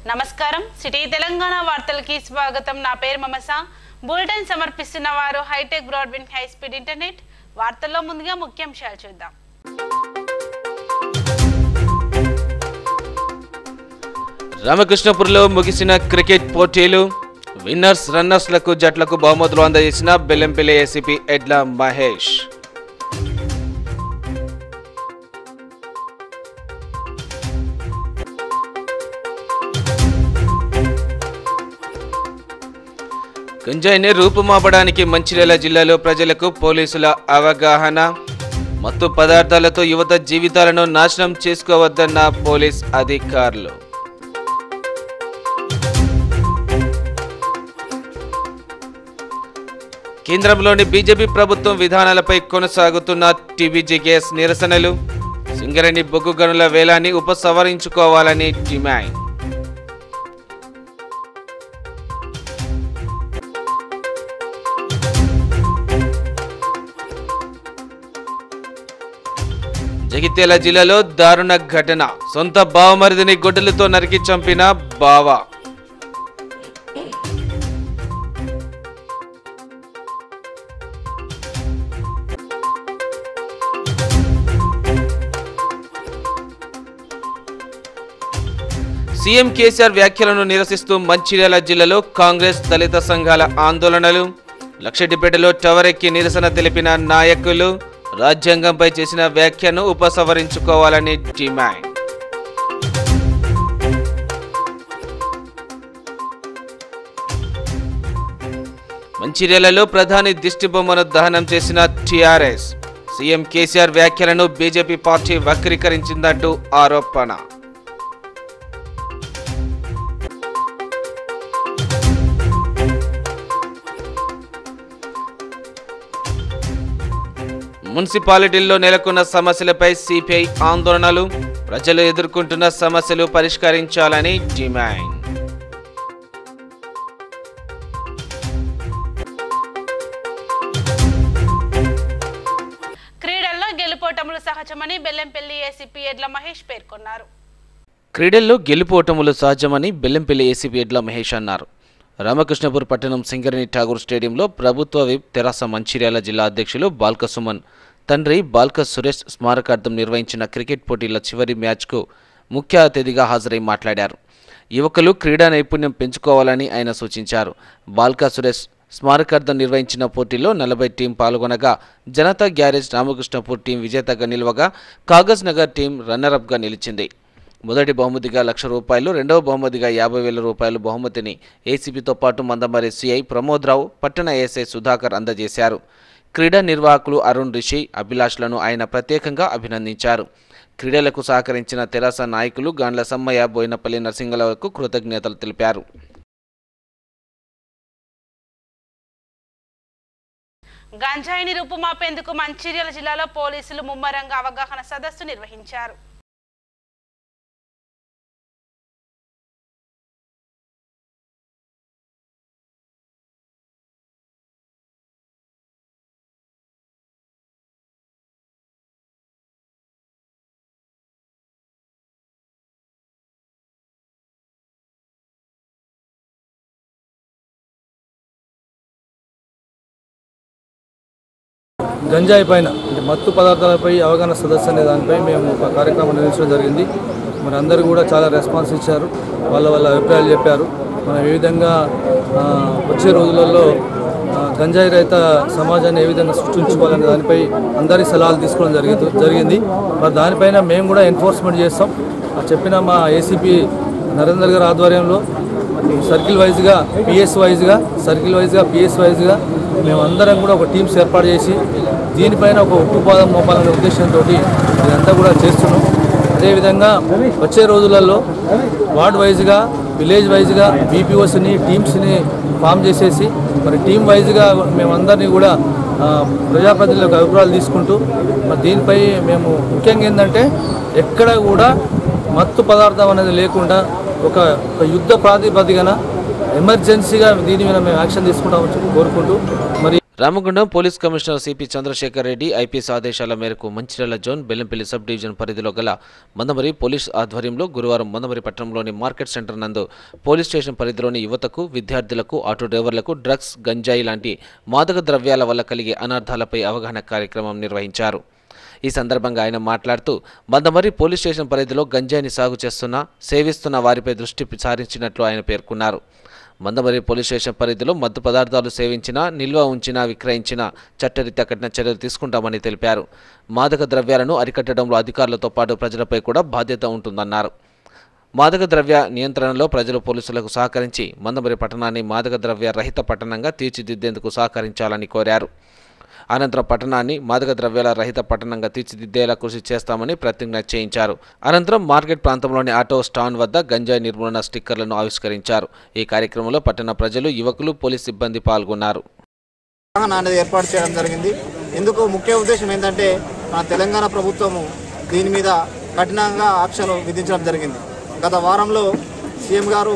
నమస్కారం సిటీ తెలంగాణ వార్తలకి స్వాగతం నా పేరు మమస బులెటిన్ సమర్పిస్తున్న వారు Hitech broadband high speed internet వార్తల్లో ముందుగా ముఖ్యాంశాలు చూద్దాం రామకృష్ణపూర్లో ముగిసిన క్రికెట్ పోటీలు విన్నర్స్ రన్నర్స్లకు జట్లకు బహుమతులు అందజేసిన బెల్లంపల్లి ఏసీపీ ఎడ్ల మహేష్ గంజాయిని రూపుమాపడానికి మంచిర్యాల జిల్లాలో ప్రజలకు పోలీసుల అవగాహన మత్తు పదార్థాలతో యువత జీవితాలను నాశనం చేసుకోవద్దన్న పోలీస్ అధికారులు కేంద్రంలోని బీజేపీ ప్రభుత్వం విధానాలపై కొనసాగుతున్న టీబీజీ గ్యాస్ నిరసనలు సింగరేణి బొగ్గు గనుల వేలాన్ని ఉపసంహరించుకోవాలని డిమాండ్ జగిత్యాల జిల్లాలో దారుణ ఘటన సొంత బావమరిదిని గొడ్డలతో నరికి చంపిన బావ సీఎం కేసీఆర్ వ్యాఖ్యలను నిరసిస్తూ మంచిర్యాల జిల్లాలో కాంగ్రెస్ దళిత సంఘాల ఆందోళనలు లక్షడిపేటలో టవర్ ఎక్కి నిరసన తెలిపిన నాయకులు రాజ్యాంగంపై చేసిన వ్యాఖ్యను ఉపసంహరించుకోవాలని డిమాండ్ మంచిర్యాలలో ప్రధాని దిష్టిబొమ్మను దహనం చేసిన టీఆర్ఎస్ సీఎం కేసీఆర్ వ్యాఖ్యలను బీజేపీ పార్టీ వక్రీకరించిందంటూ ఆరోపణ మున్సిపాలిటీల్లో నెలకొన్న సమస్యలపై సిపిఐ ఆందోళనలు ప్రజలు ఎదుర్కొంటున్న సమస్యలు పరిష్కరించాలని డిమాండ్ క్రీడల్లో గెలుపోటములు సహజమని బెల్లంపల్లి ఏసీపీ ఎడ్ల మహేష్ పేర్కొన్నారు క్రీడల్లో గెలుపోటములు సహజమని బెల్లంపల్లి ఏసీపీ ఎడ్ల మహేష్ అన్నారు రామకృష్ణపూర్ పట్టణం సింగరేణి ఠాగూర్ స్టేడియంలో ప్రభుత్వ విప్ తెరాస మంచిర్యాల జిల్లా అధ్యక్షులు బాల్క సుమన్ తండ్రి బాల్క సురేష్ స్మారకార్థం నిర్వహించిన క్రికెట్ పోటీల చివరి మ్యాచ్కు ముఖ్య అతిథిగా హాజరై మాట్లాడారు యువకులు క్రీడా నైపుణ్యం పెంచుకోవాలని ఆయన సూచించారు బాల్క సురేష్ స్మారకార్థం నిర్వహించిన పోటీలో నలభై టీం పాల్గొనగా జనతా గ్యారేజ్ రామకృష్ణపూర్ టీం విజేతగా నిలవగా కాగజ్ నగర్ టీం రన్నరప్గా నిలిచింది మొదటి బహుమతిగా లక్ష రూపాయలు రెండవ బహుమతిగా యాభై వేల రూపాయలు బహుమతిని ఏసీబీతో పాటు మందమరి సిఐ ప్రమోద్రావు పట్టణ ఏఎస్ఐ సుధాకర్ అందజేశారు క్రీడా నిర్వాహకులు అరుణ్ రిషి అభిలాష్లను ఆయన ప్రత్యేకంగా అభినందించారు క్రీడలకు సహకరించిన తెరాస నాయకులు గాండ్ల సమ్మయ్య బోయినపల్లి నరసింగలకు కృతజ్ఞతలు తెలిపారు గంజాయిని రూపుమాపేందుకు మంచిర్యాల జిల్లాలో పోలీసులు ముమ్మరంగా అవగాహన సదస్సు నిర్వహించారు గంజాయి పైన అంటే మత్తు పదార్థాలపై అవగాహన సదస్సు అనే దానిపై మేము ఒక కార్యక్రమం నిర్వహించడం జరిగింది మరి అందరూ కూడా చాలా రెస్పాన్స్ ఇచ్చారు వాళ్ళ వాళ్ళ అభిప్రాయాలు చెప్పారు మనం ఏ విధంగా ఆ, వచ్చే రోజులలో ఆ, గంజాయి రహిత సమాజాన్ని ఏ విధంగా సృష్టించుకోవాలనే దానిపై అందరి సలహాలు తీసుకోవడం జరిగింది జరిగింది మరి దానిపైన మేము కూడా ఎన్ఫోర్స్మెంట్ చేస్తాం ఆ చెప్పిన మా ఏసీపీ నరేందర్ గారి ఆధ్వర్యంలో సర్కిల్ వైజ్గా పిఎస్ వైజ్గా సర్కిల్ వైజ్గా పిఎస్ వైజ్గా మేమందరం కూడా ఒక టీమ్స్ ఏర్పాటు చేసి దీనిపైన ఒక ఉక్కుపాదం మోపాలనే ఉద్దేశంతో ఇదంతా కూడా చేస్తున్నాం అదేవిధంగా వచ్చే రోజులలో వార్డ్ వైజ్గా విలేజ్ వైజ్గా బీపీఓస్ని టీమ్స్ని ఫామ్ చేసేసి మరి టీం వైజ్గా మేమందరినీ కూడా ఆ, ప్రజాప్రతినిధుల యొక్క అభిప్రాయాలు తీసుకుంటూ మరి దీనిపై మేము ముఖ్యంగా ఏంటంటే ఎక్కడ కూడా మత్తు పదార్థం అనేది లేకుండా ఒక ఒక యుద్ధ ప్రాతిపదికన ఎమర్జెన్సీగా దీని మీద మేము యాక్షన్ తీసుకుంటామని చెప్పి కోరుకుంటూ మరి Ramagundam police commissioner CP Chandrashekar Reddy IPS ఆదేశాల మేరకు Mancherial zone Bellampalli sub division పరిధిలో గల మందమరి పోలీస్ ఆధ్వర్యంలో గురువారం మందమరి పట్టణంలోని మార్కెట్ సెంటర్ నందు పోలీస్ స్టేషన్ పరిధిలోని యువతకు విద్యార్థులకు ఆటో డ్రైవర్లకు డ్రగ్స్ గంజాయి లాంటి మాదక ద్రవ్యాల వల్ల కలిగే అనర్థాలపై అవగాహన కార్యక్రమం నిర్వహించారు ఈ సందర్భంగా ఆయన మాట్లాడుతూ మందమరి పోలీస్ స్టేషన్ పరిధిలో గంజాయిని సాగు చేస్తున్న సేవిస్తున్న వారిపై దృష్టి సారించినట్లు ఆయన పేర్కొన్నారు మందమరి పోలీస్ స్టేషన్ పరిధిలో మత్తు పదార్థాలు సేవించినా నిల్వ ఉంచినా విక్రయించినా చట్టరీత్యా కఠిన చర్యలు తీసుకుంటామని తెలిపారు మాదక ద్రవ్యాలను అరికట్టడంలో అధికారులతో పాటు ప్రజలపై కూడా బాధ్యత ఉంటుందన్నారు మాదక ద్రవ్య నియంత్రణలో ప్రజలు పోలీసులకు సహకరించి మందమరి పట్టణాన్ని మాదక ద్రవ్య రహిత పట్టణంగా తీర్చిదిద్దేందుకు సహకరించాలని కోరారు అనంతరం పట్టణాన్ని మాదక ద్రవ్యాల రహిత పట్టణంగా తీర్చిదిద్దేలా కృషి చేస్తామని ప్రతిజ్ఞ చేయించారు అనంతరం మార్కెట్ ప్రాంతంలోని ఆటో స్టాండ్ వద్ద గంజాయి నిర్మూలన స్టిక్కర్లను ఆవిష్కరించారు ఈ కార్యక్రమంలో పట్టణ ప్రజలు యువకులు పోలీస్ సిబ్బంది పాల్గొన్నారు అవగాహన అనేది ఏర్పాటు చేయడం జరిగింది ఇందుకు ముఖ్య ఉద్దేశం ఏంటంటే మన తెలంగాణ ప్రభుత్వము దీని మీద కఠినంగా ఆంక్షలు విధించడం జరిగింది గత వారంలో సీఎం గారు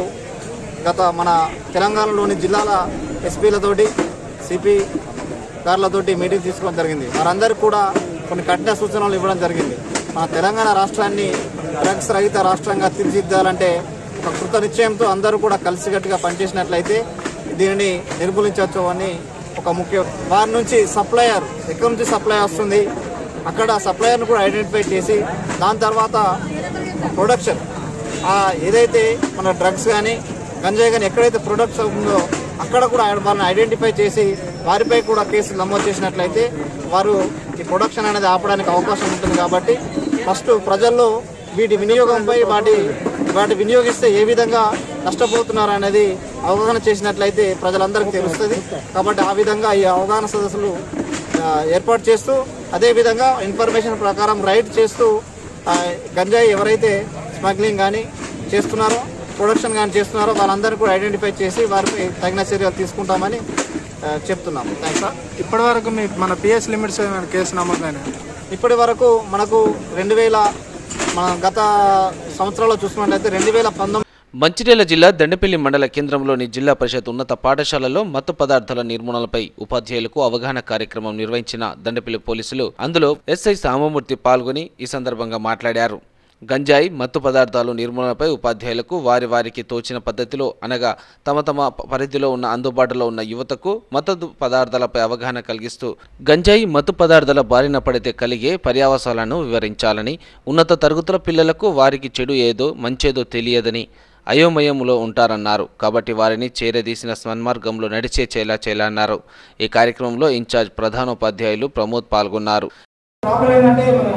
గత మన తెలంగాణలోని జిల్లాల ఎస్పీలతోటి సిపి గారులతోటి మీటింగ్ తీసుకోవడం జరిగింది వారందరికీ కూడా కొన్ని కఠిన సూచనలు ఇవ్వడం జరిగింది మన తెలంగాణ రాష్ట్రాన్ని డ్రగ్స్ రహిత రాష్ట్రంగా తీర్చిదిద్దాలంటే ఒక కృత నిశ్చయంతో అందరూ కూడా కలిసికట్టుగా పనిచేసినట్లయితే దీనిని నిర్మూలించవచ్చు అని ఒక ముఖ్య వారి నుంచి సప్లయర్ ఎక్కడి నుంచి సప్లై వస్తుంది అక్కడ సప్లయర్ను కూడా ఐడెంటిఫై చేసి దాని తర్వాత ప్రొడక్షన్ ఆ ఏదైతే మన డ్రగ్స్ కానీ గంజాయి కానీ ఎక్కడైతే ప్రొడక్ట్స్ ఉందో అక్కడ కూడా వాళ్ళని ఐడెంటిఫై చేసి వారిపై కూడా కేసులు నమోదు చేసినట్లయితే వారు ఈ ప్రొడక్షన్ అనేది ఆపడానికి అవకాశం ఉంటుంది కాబట్టి ఫస్ట్ ప్రజల్లో వీటి వినియోగంపై వాటి వాటి వినియోగిస్తే ఏ విధంగా నష్టపోతున్నారు అనేది అవగాహన చేసినట్లయితే ప్రజలందరికీ తెలుస్తుంది కాబట్టి ఆ విధంగా ఈ అవగాహన సదస్సులు ఆ, ఏర్పాటు చేస్తూ అదేవిధంగా ఇన్ఫర్మేషన్ ప్రకారం రైడ్ చేస్తూ ఆ, గంజాయి ఎవరైతే స్మగ్లింగ్ కానీ చేస్తున్నారో ప్రొడక్షన్ కానీ చేస్తున్నారో వాళ్ళందరినీ కూడా ఐడెంటిఫై చేసి వారిపై తగిన చర్యలు తీసుకుంటామని ఆ, చెప్తున్నాము థ్యాంక్స్ సార్ ఇప్పటి వరకు మీ మన పిఎస్ లిమిట్స్ ఏమైనా కేసు నమోదైన ఇప్పటి వరకు మనకు రెండు వేల మన గత సంవత్సరాల్లో చూసుకున్నట్లయితే రెండు వేల పంతొమ్మిది మంచిర్యాల జిల్లా దండపల్లి మండల కేంద్రంలోని జిల్లా పరిషత్ ఉన్నత పాఠశాలలో మత్తు పదార్థాల నిర్మూలనపై ఉపాధ్యాయులకు అవగాహన కార్యక్రమం నిర్వహించిన దండపల్లి పోలీసులు అందులో ఎస్ఐ సామమూర్తి పాల్గొని ఈ సందర్భంగా మాట్లాడారు గంజాయి మత్తు పదార్థాలు నిర్మూలనపై ఉపాధ్యాయులకు వారి వారికి తోచిన పద్ధతిలో అనగా తమ తమ పరిధిలో ఉన్న అందుబాటులో ఉన్న యువతకు మత్తు పదార్థాలపై అవగాహన కలిగిస్తూ గంజాయి మత్తు పదార్థాల బారిన పడితే కలిగే పర్యావసాలను వివరించాలని ఉన్నత తరగతుల పిల్లలకు వారికి చెడు ఏదో మంచేదో తెలియదని అయోమయంలో ఉంటారన్నారు కాబట్టి వారిని చేరదీసిన సన్మార్గంలో నడిచే చేలా చేయాలన్నారు ఈ కార్యక్రమంలో ఇన్ఛార్జ్ ప్రధానోపాధ్యాయులు ప్రమోద్ పాల్గొన్నారు ప్రాబ్లం ఏంటంటే మన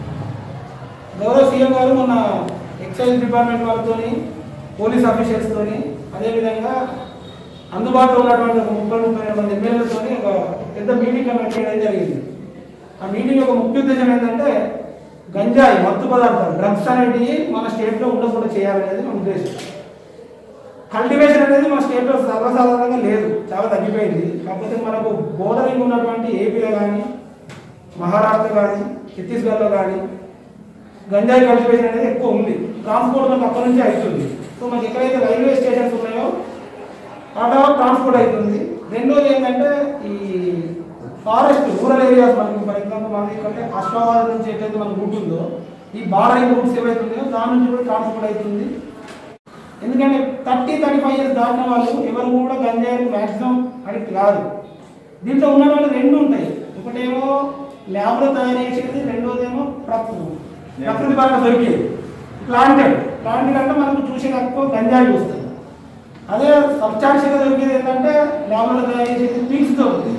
గౌరవ సీఎం గారు మన ఎక్సైజ్ డిపార్ట్మెంట్ వాళ్ళతోని పోలీస్ ఆఫీసర్స్తోని అదేవిధంగా అందుబాటులో ఉన్నటువంటి ఒక ముప్పై ముప్పై రెండు మంది ఎమ్మెల్యేలతోని ఒక పెద్ద మీటింగ్ కండక్ట్ చేయడం జరిగింది ఆ మీటింగ్ యొక్క ముఖ్య ఉద్దేశం ఏంటంటే గంజాయి మత్తు పదార్థాలు డ్రగ్స్ అనేటివి మన స్టేట్లో ఉండకుండా చేయాలనేది మన ఉద్దేశం కల్టివేషన్ అనేది మన స్టేట్లో సర్వసాధారణంగా లేదు చాలా తగ్గిపోయింది కాకపోతే మనకు బోర్డరింగ్ ఉన్నటువంటి ఏపీలో కానీ మహారాష్ట్ర కానీ ఛత్తీస్గఢ్లో కానీ గంజాయి కల్టివేషన్ అనేది ఎక్కువ ఉంది ట్రాన్స్పోర్ట్ మనకు అక్కడ నుంచి అవుతుంది సో మనకి ఎక్కడైతే రైల్వే స్టేషన్స్ ఉన్నాయో ఆటో ట్రాన్స్పోర్ట్ అవుతుంది రెండోది ఏంటంటే ఈ ఫారెస్ట్ రూరల్ ఏరియాస్ మనకి ఫర్ ఎగ్జాంపుల్ మనకి ఏంటంటే అశ్వాబాద్ నుంచి ఎట్లయితే మనకు రూట్ ఉందో ఈ బార్డరింగ్ రూట్స్ ఏవైతే ఉన్నాయో దాని నుంచి కూడా ట్రాన్స్పోర్ట్ అవుతుంది ఎందుకంటే థర్టీ థర్టీ ఫైవ్ ఇయర్స్ దాటిన వాళ్ళు ఎవరు కూడా గంజాయి మ్యాక్సిమం అడిక్ట్ కాదు దీంట్లో ఉన్నటువంటి రెండు ఉంటాయి ఒకటేమో ల్యాబ్లో తయారు చేసేది రెండోదేమో ప్రకృతి ప్రకృతి పరంగా దొరికేది ప్లాంటెడ్ ప్లాంటెడ్ అంటే మనకు చూసే తక్కువ గంజాయి వస్తుంది అదే సబ్స్టాన్షియల్గా దొరికేది ఏంటంటే ల్యాబ్లో తయారు చేసేది పిల్స్ దొరుకుతుంది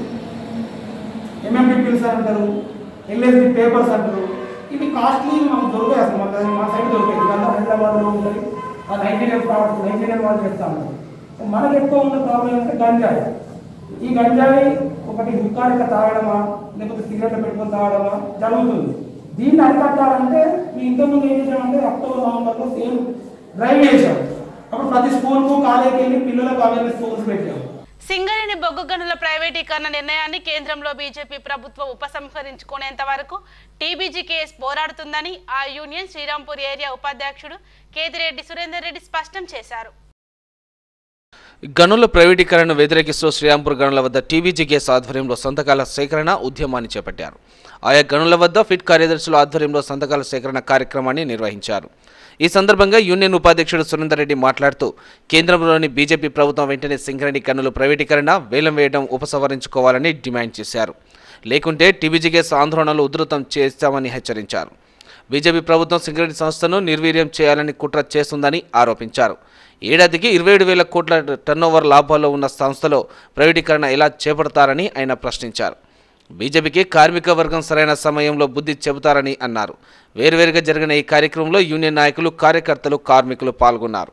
ఎంఎంపీ పిల్స్ అంటారు ఎల్ఎస్డి పేపర్స్ అంటారు ఇవి కాస్ట్లీ మనకు దొరికాయి అసలు మన మా సైడ్ దొరికాయి ఇదంతా హైదరాబాద్లో ఉంటాయి ఆ నైన్టీన్ ప్రోడక్ట్స్ నైన్టీన్ వాళ్ళు చేస్తా ఉంటారు సో మనకు ఎక్కువ ఉన్న ప్రాబ్లం ఏంటంటే గంజాయి ఈ గంజాయి ఒకటి హుక్కాడిక తాగడమా లేకపోతే సిగరెట్ పెట్టుకొని తాగడమా జరుగుతుంది దీన్ని అరికట్టాలంటే మీ ఇంతకుముందు ఏం చేసామంటే అక్టోబర్ నవంబర్లో సేమ్ డ్రైవ్ చేసాం అప్పుడు ప్రతి స్కూల్కు కాలేజీకి వెళ్ళి పిల్లలకు అవేర్నెస్ స్కూల్స్ పెట్టాం సింగరేణి బొగ్గు గనుల ప్రైవేటీకరణ నిర్ణయాన్ని కేంద్రంలో బీజేపీ ప్రభుత్వం ఉపసంహరించుకునేంత వరకు టీబీజీకేఎస్ పోరాడుతుందని ఆ యూనియన్ శ్రీరాంపూర్ ఏరియా ఉపాధ్యక్షుడు కేతిరెడ్డి సురేందర్ రెడ్డి స్పష్టం చేశారు గనుల ప్రైవేటీకరణను వ్యతిరేకిస్తూ శ్రీరాంపూర్ గనుల వద్ద టీబీజీకేస్ ఆధ్వర్యంలో సంతకాల సేకరణ ఉద్యమాన్ని చేపట్టారు ఆయా గనుల వద్ద ఫిట్ కార్యదర్శుల ఆధ్వర్యంలో సంతకాల సేకరణ కార్యక్రమాన్ని నిర్వహించారు ఈ సందర్భంగా యూనియన్ ఉపాధ్యక్షుడు సురేందర్ రెడ్డి మాట్లాడుతూ కేంద్రంలోని బీజేపీ ప్రభుత్వం వెంటనే సింగరేణి గనుల ప్రైవేటీకరణ వేలం వేయడం ఉపసంహరించుకోవాలని డిమాండ్ చేశారు లేకుంటే టీబీజీకేస్ ఆందోళనలు ఉధృతం చేస్తామని హెచ్చరించారు బీజేపీ ప్రభుత్వం సింగరేణి సంస్థను నిర్వీర్యం చేయాలని కుట్ర చేస్తుందని ఆరోపించారు ఏడాదికి ఇరవై ఏడు వేల కోట్ల టర్నోవర్ లాభాల్లో ఉన్న సంస్థలో ప్రైవేటీకరణ ఎలా చేపడతారని ఆయన ప్రశ్నించారు బీజేపీకి కార్మిక వర్గం సరైన సమయంలో బుద్ధి చెబుతారని అన్నారు వేరువేరుగా జరిగిన ఈ కార్యక్రమంలో యూనియన్ నాయకులు కార్యకర్తలు కార్మికులు పాల్గొన్నారు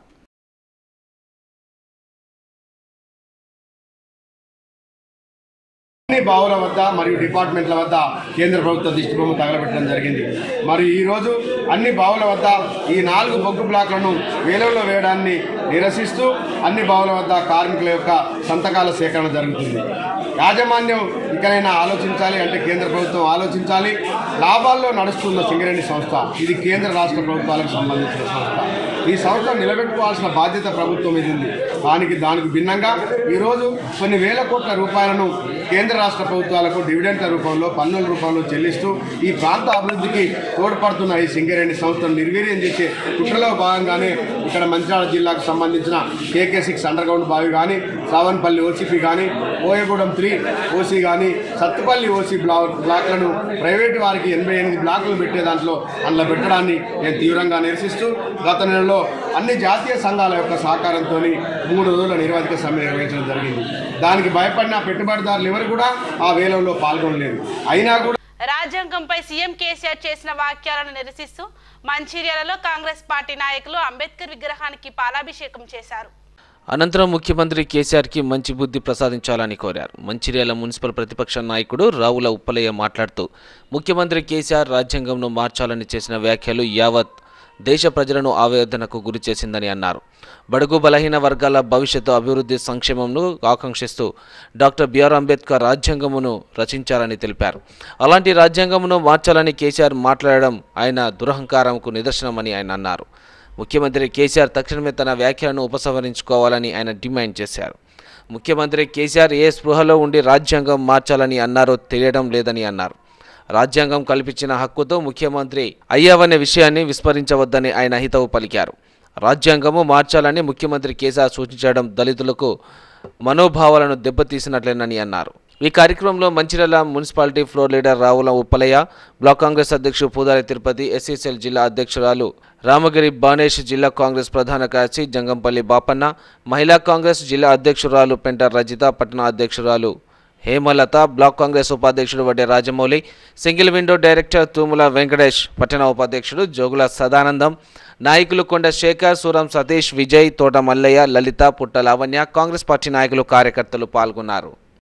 అన్ని బావుల వద్ద మరియు డిపార్ట్మెంట్ల వద్ద కేంద్ర ప్రభుత్వ దిష్టి బొమ్మ తగలబెట్టడం జరిగింది మరి ఈరోజు అన్ని బావుల వద్ద ఈ నాలుగు బొగ్గు బ్లాక్లను వేలంలో వేయడాన్ని నిరసిస్తూ అన్ని బావుల వద్ద కార్మికుల యొక్క సంతకాల సేకరణ జరుగుతుంది యాజమాన్యం ఇకనైనా ఆలోచించాలి అంటే కేంద్ర ప్రభుత్వం ఆలోచించాలి లాభాల్లో నడుస్తున్న సింగరేణి సంస్థ ఇది కేంద్ర రాష్ట్ర ప్రభుత్వాలకు సంబంధించిన సంస్థ ఈ సంస్థ నిలబెట్టుకోవాల్సిన బాధ్యత ప్రభుత్వం మీద ఉంది దానికి దానికి భిన్నంగా ఈరోజు కొన్ని వేల కోట్ల రూపాయలను కేంద్ర రాష్ట్ర ప్రభుత్వాలకు డివిడెంట్ల రూపంలో పన్నుల రూపంలో చెల్లిస్తూ ఈ ప్రాంత అభివృద్ధికి తోడ్పడుతున్న ఈ సింగరేణి సంస్థను నిర్వీర్యం చేసే కుట్రలో భాగంగానే ఇక్కడ మంచిర్యాల జిల్లాకు సంబంధించిన కేకే సిక్స్ అండర్ గ్రౌండ్ బావి కానీ సావన్పల్లి ఓసీపీ కానీ ఓయగూడెం త్రీ ఓసీ కానీ సత్తుపల్లి ఓసీ బ్లాక్ బ్లాక్లను ప్రైవేటు వారికి ఎనభై ఎనిమిది బ్లాకులు పెట్టే దాంట్లో అందులో పెట్టడాన్ని నేను తీవ్రంగా నిరసిస్తూ గత నెలలో అన్ని జాతీయ సంఘాల యొక్క సహకారంతో మూడు రోజుల నిరవధిక సమ్మె నిర్వహించడం జరిగింది దానికి భయపడిన పెట్టుబడిదారులు ఎవరు కూడా ఆ వేలంలో పాల్గొనలేదు అయినా కూడా రాజ్యాంగంపై సీఎం కేసీఆర్ చేసిన వాక్యాలను నిరసిస్తూ మంచిర్యాలలో కాంగ్రెస్ పార్టీ నాయకులు అంబేద్కర్ విగ్రహానికి పాలాభిషేకం చేశారు అనంతరం ముఖ్యమంత్రి కేసీఆర్కి మంచి బుద్ధి ప్రసాదించాలని కోరారు మంచిర్యాల మున్సిపల్ ప్రతిపక్ష నాయకుడు రావుల ఉప్పలయ్య మాట్లాడుతూ ముఖ్యమంత్రి కేసీఆర్ రాజ్యాంగంను మార్చాలని చేసిన వ్యాఖ్యలు యావత్ దేశ ప్రజలను ఆవేదనకు గురి చేసిందని అన్నారు బడుగు బలహీన వర్గాల భవిష్యత్తు అభివృద్ధి సంక్షేమంను ఆకాంక్షిస్తూ డాక్టర్ బిఆర్ అంబేద్కర్ రాజ్యాంగమును రచించారని తెలిపారు అలాంటి రాజ్యాంగమును మార్చాలని కేసీఆర్ మాట్లాడడం ఆయన దురహంకారంకు నిదర్శనమని ఆయన అన్నారు ముఖ్యమంత్రి కేసీఆర్ తక్షణమే తన వ్యాఖ్యలను ఉపసంహరించుకోవాలని ఆయన డిమాండ్ చేశారు ముఖ్యమంత్రి కేసీఆర్ ఏ స్పృహలో ఉండి రాజ్యాంగం మార్చాలని అన్నారో తెలియడం లేదని అన్నారు రాజ్యాంగం కల్పించిన హక్కుతో ముఖ్యమంత్రి అయ్యావనే విషయాన్ని విస్మరించవద్దని ఆయన హితవు పలికారు రాజ్యాంగము మార్చాలని ముఖ్యమంత్రి కేసీఆర్ సూచించడం దళితులకు మనోభావాలను దెబ్బతీసినట్లేనని అన్నారు ఈ కార్యక్రమంలో Mancherial municipality floor leader Ravula Uppalaiah block Congress అధ్యక్షుడు పూదారి తిరుపతి ఎస్ఎస్ఎల్ జిల్లా అధ్యక్షురాలు రామగిరి బానేష్ జిల్లా కాంగ్రెస్ ప్రధాన కార్యదర్శి జంగంపల్లి బాపన్న మహిళా కాంగ్రెస్ జిల్లా అధ్యక్షురాలు పెంట రజిత పట్టణ అధ్యక్షురాలు హేమలత బ్లాక్ కాంగ్రెస్ ఉపాధ్యక్షుడు Vadde Rajamouli single window director Thumula Venkatesh పట్టణ ఉపాధ్యక్షుడు జోగుల సదానందం నాయకులు కొండ శేఖర్ సూరం సతీష్ విజయ్ తోట మల్లయ్య లలిత పుట్ట లావణ్య కాంగ్రెస్ పార్టీ నాయకులు కార్యకర్తలు పాల్గొన్నారు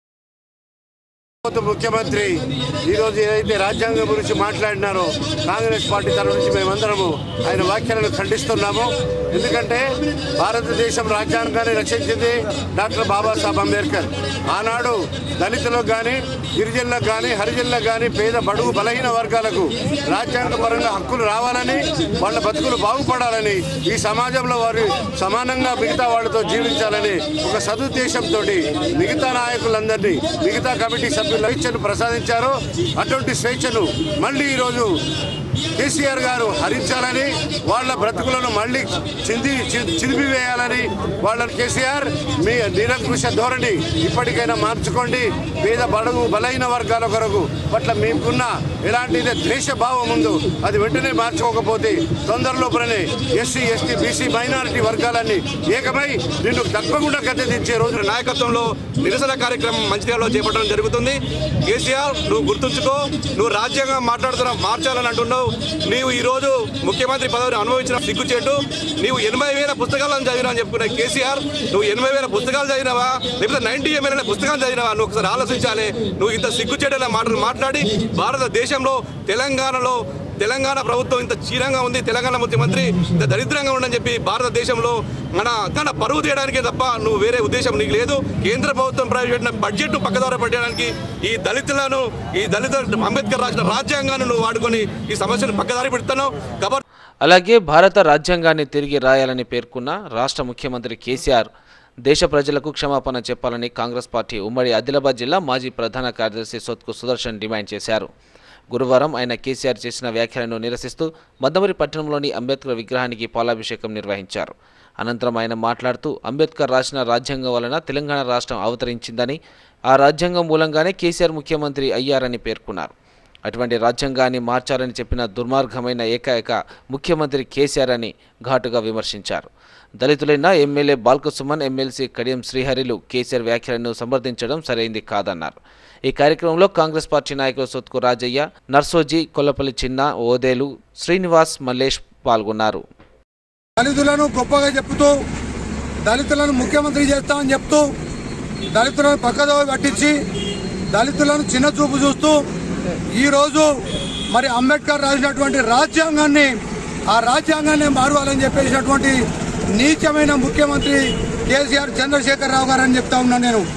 ప్రభుత్వ ముఖ్యమంత్రి ఈరోజు ఏదైతే రాజ్యాంగం గురించి మాట్లాడినారో కాంగ్రెస్ పార్టీ తరఫు నుంచి మేమందరము ఆయన వ్యాఖ్యలను ఖండిస్తున్నాము ఎందుకంటే భారతదేశం రాజ్యాంగాన్ని రక్షించింది డాక్టర్ బాబాసాహెబ్ అంబేద్కర్ ఆనాడు దళితులకు కానీ గిరిజనులకు కానీ హరిజనులకు కానీ పేద బడుగు బలహీన వర్గాలకు రాజ్యాంగపరంగా హక్కులు రావాలని వాళ్ళ బతుకులు బాగుపడాలని ఈ సమాజంలో వారు సమానంగా మిగతా వాళ్ళతో జీవించాలని ఒక సదుద్దేశంతో మిగతా నాయకులందరినీ మిగతా కమిటీ సభ్యుల స్వేచ్ఛను ప్రసాదించారు అటువంటి స్వేచ్ఛను మళ్ళీ ఈరోజు కేసీఆర్ గారు హరించాలని వాళ్ళ బ్రతుకులను మళ్ళీ చింది చి- చిదిపివేయాలని వాళ్ళని కేసీఆర్ మీ నిరంకుశ ధోరణి ఇప్పటికైనా మార్చుకోండి పేద బడుగు బలైన వర్గాల కొరకు పట్ల మీకున్న ఎలాంటి ద్వేష భావం ఉందో అది వెంటనే మార్చుకోకపోతే తొందరలోపలనే ఎస్సీ ఎస్టీ బీసీ మైనారిటీ వర్గాలన్నీ ఏకమై నిన్ను తప్పకుండా గద్దెదించే రోజు నాయకత్వంలో నిరసన కార్యక్రమం మంచిర్యాలలో చేపట్టడం జరుగుతుంది కేసీఆర్ నువ్వు గుర్తుంచుకో నువ్వు రాజ్యాంగం మాట్లాడుతున్నావు మార్చాలని అంటున్నావు నీవు ఈ రోజు ముఖ్యమంత్రి పదవిని అనుభవించిన సిగ్గుచేటు నీవు ఎనభై వేల పుస్తకాలను చదివినా అని చెప్పుకున్న కేసీఆర్ నువ్వు ఎనభై వేల పుస్తకాలు చదివినావా లేకపోతే నైన్టీ ఎంఎల్ పుస్తకాలు చదివినావా నువ్వు ఒకసారి ఆలోచించాలి నువ్వు ఇంత సిగ్గుచేటైన మాటలు మాట్లాడి భారతదేశంలో తెలంగాణలో తెలంగాణ ప్రభుత్వం ఇంత చీరంగా ఉంది తెలంగాణ ముఖ్యమంత్రి ఇంత దరిద్రంగా ఉండని చెప్పి భారతదేశంలో మన తన పరువు తీయడానికే తప్ప నువ్వు వేరే ఉద్దేశం నీకు లేదు కేంద్ర ప్రభుత్వం ప్రవేశపెట్టిన బడ్జెట్ పక్కదారి పెట్టడానికి ఈ దళితులను ఈ దళిత అంబేద్కర్ రాసిన రాజ్యాంగాన్ని నువ్వు వాడుకొని ఈ సమస్యను పక్కదారి పెడుతున్నావు కాబట్టి అలాగే భారత రాజ్యాంగాన్ని తిరిగి రాయాలని పేర్కొన్న రాష్ట్ర ముఖ్యమంత్రి కేసీఆర్ దేశ ప్రజలకు క్షమాపణ చెప్పాలని కాంగ్రెస్ పార్టీ ఉమ్మడి ఆదిలాబాద్ జిల్లా మాజీ ప్రధాన కార్యదర్శి సొత్కు సుదర్శన్ డిమాండ్ చేశారు గురువారం ఆయన కేసీఆర్ చేసిన వ్యాఖ్యలను నిరసిస్తూ మద్దమరి పట్టణంలోని అంబేద్కర్ విగ్రహానికి పాలాభిషేకం నిర్వహించారు అనంతరం ఆయన మాట్లాడుతూ అంబేద్కర్ రాసిన రాజ్యాంగం వలన తెలంగాణ రాష్ట్రం అవతరించిందని ఆ రాజ్యాంగం మూలంగానే కేసీఆర్ ముఖ్యమంత్రి అయ్యారని పేర్కొన్నారు అటువంటి రాజ్యాంగాన్ని మార్చాలని చెప్పిన దుర్మార్గమైన ఏకైక ముఖ్యమంత్రి కేసీఆర్ అని ఘాటుగా విమర్శించారు దళితులైన ఎమ్మెల్యే బాల్కసుమన్ ఎమ్మెల్సీ కడియం శ్రీహరిలు కేసీఆర్ వ్యాఖ్యలను సమర్థించడం సరైంది కాదన్నారు ఈ కార్యక్రమంలో కాంగ్రెస్ పార్టీ నాయకులు సొత్కు రాజయ్య నర్సోజీ కొల్లపల్లి చిన్న ఓదేలు శ్రీనివాస్ మల్లేష్ పాల్గొన్నారు దళితులను గొప్పగా చెప్తూ దళితులను ముఖ్యమంత్రి చేస్తామని చెప్తూ దళితులను పక్కదో పట్టించి దళితులను చిన్న చూపు చూస్తూ ఈరోజు మరి అంబేద్కర్ రాసినటువంటి రాజ్యాంగాన్ని ఆ రాజ్యాంగాన్ని మారవాలని చెప్పేసినటువంటి నీచమైన ముఖ్యమంత్రి కేసీఆర్ చంద్రశేఖర్ రావు గారు అని చెప్తా ఉన్నాను నేను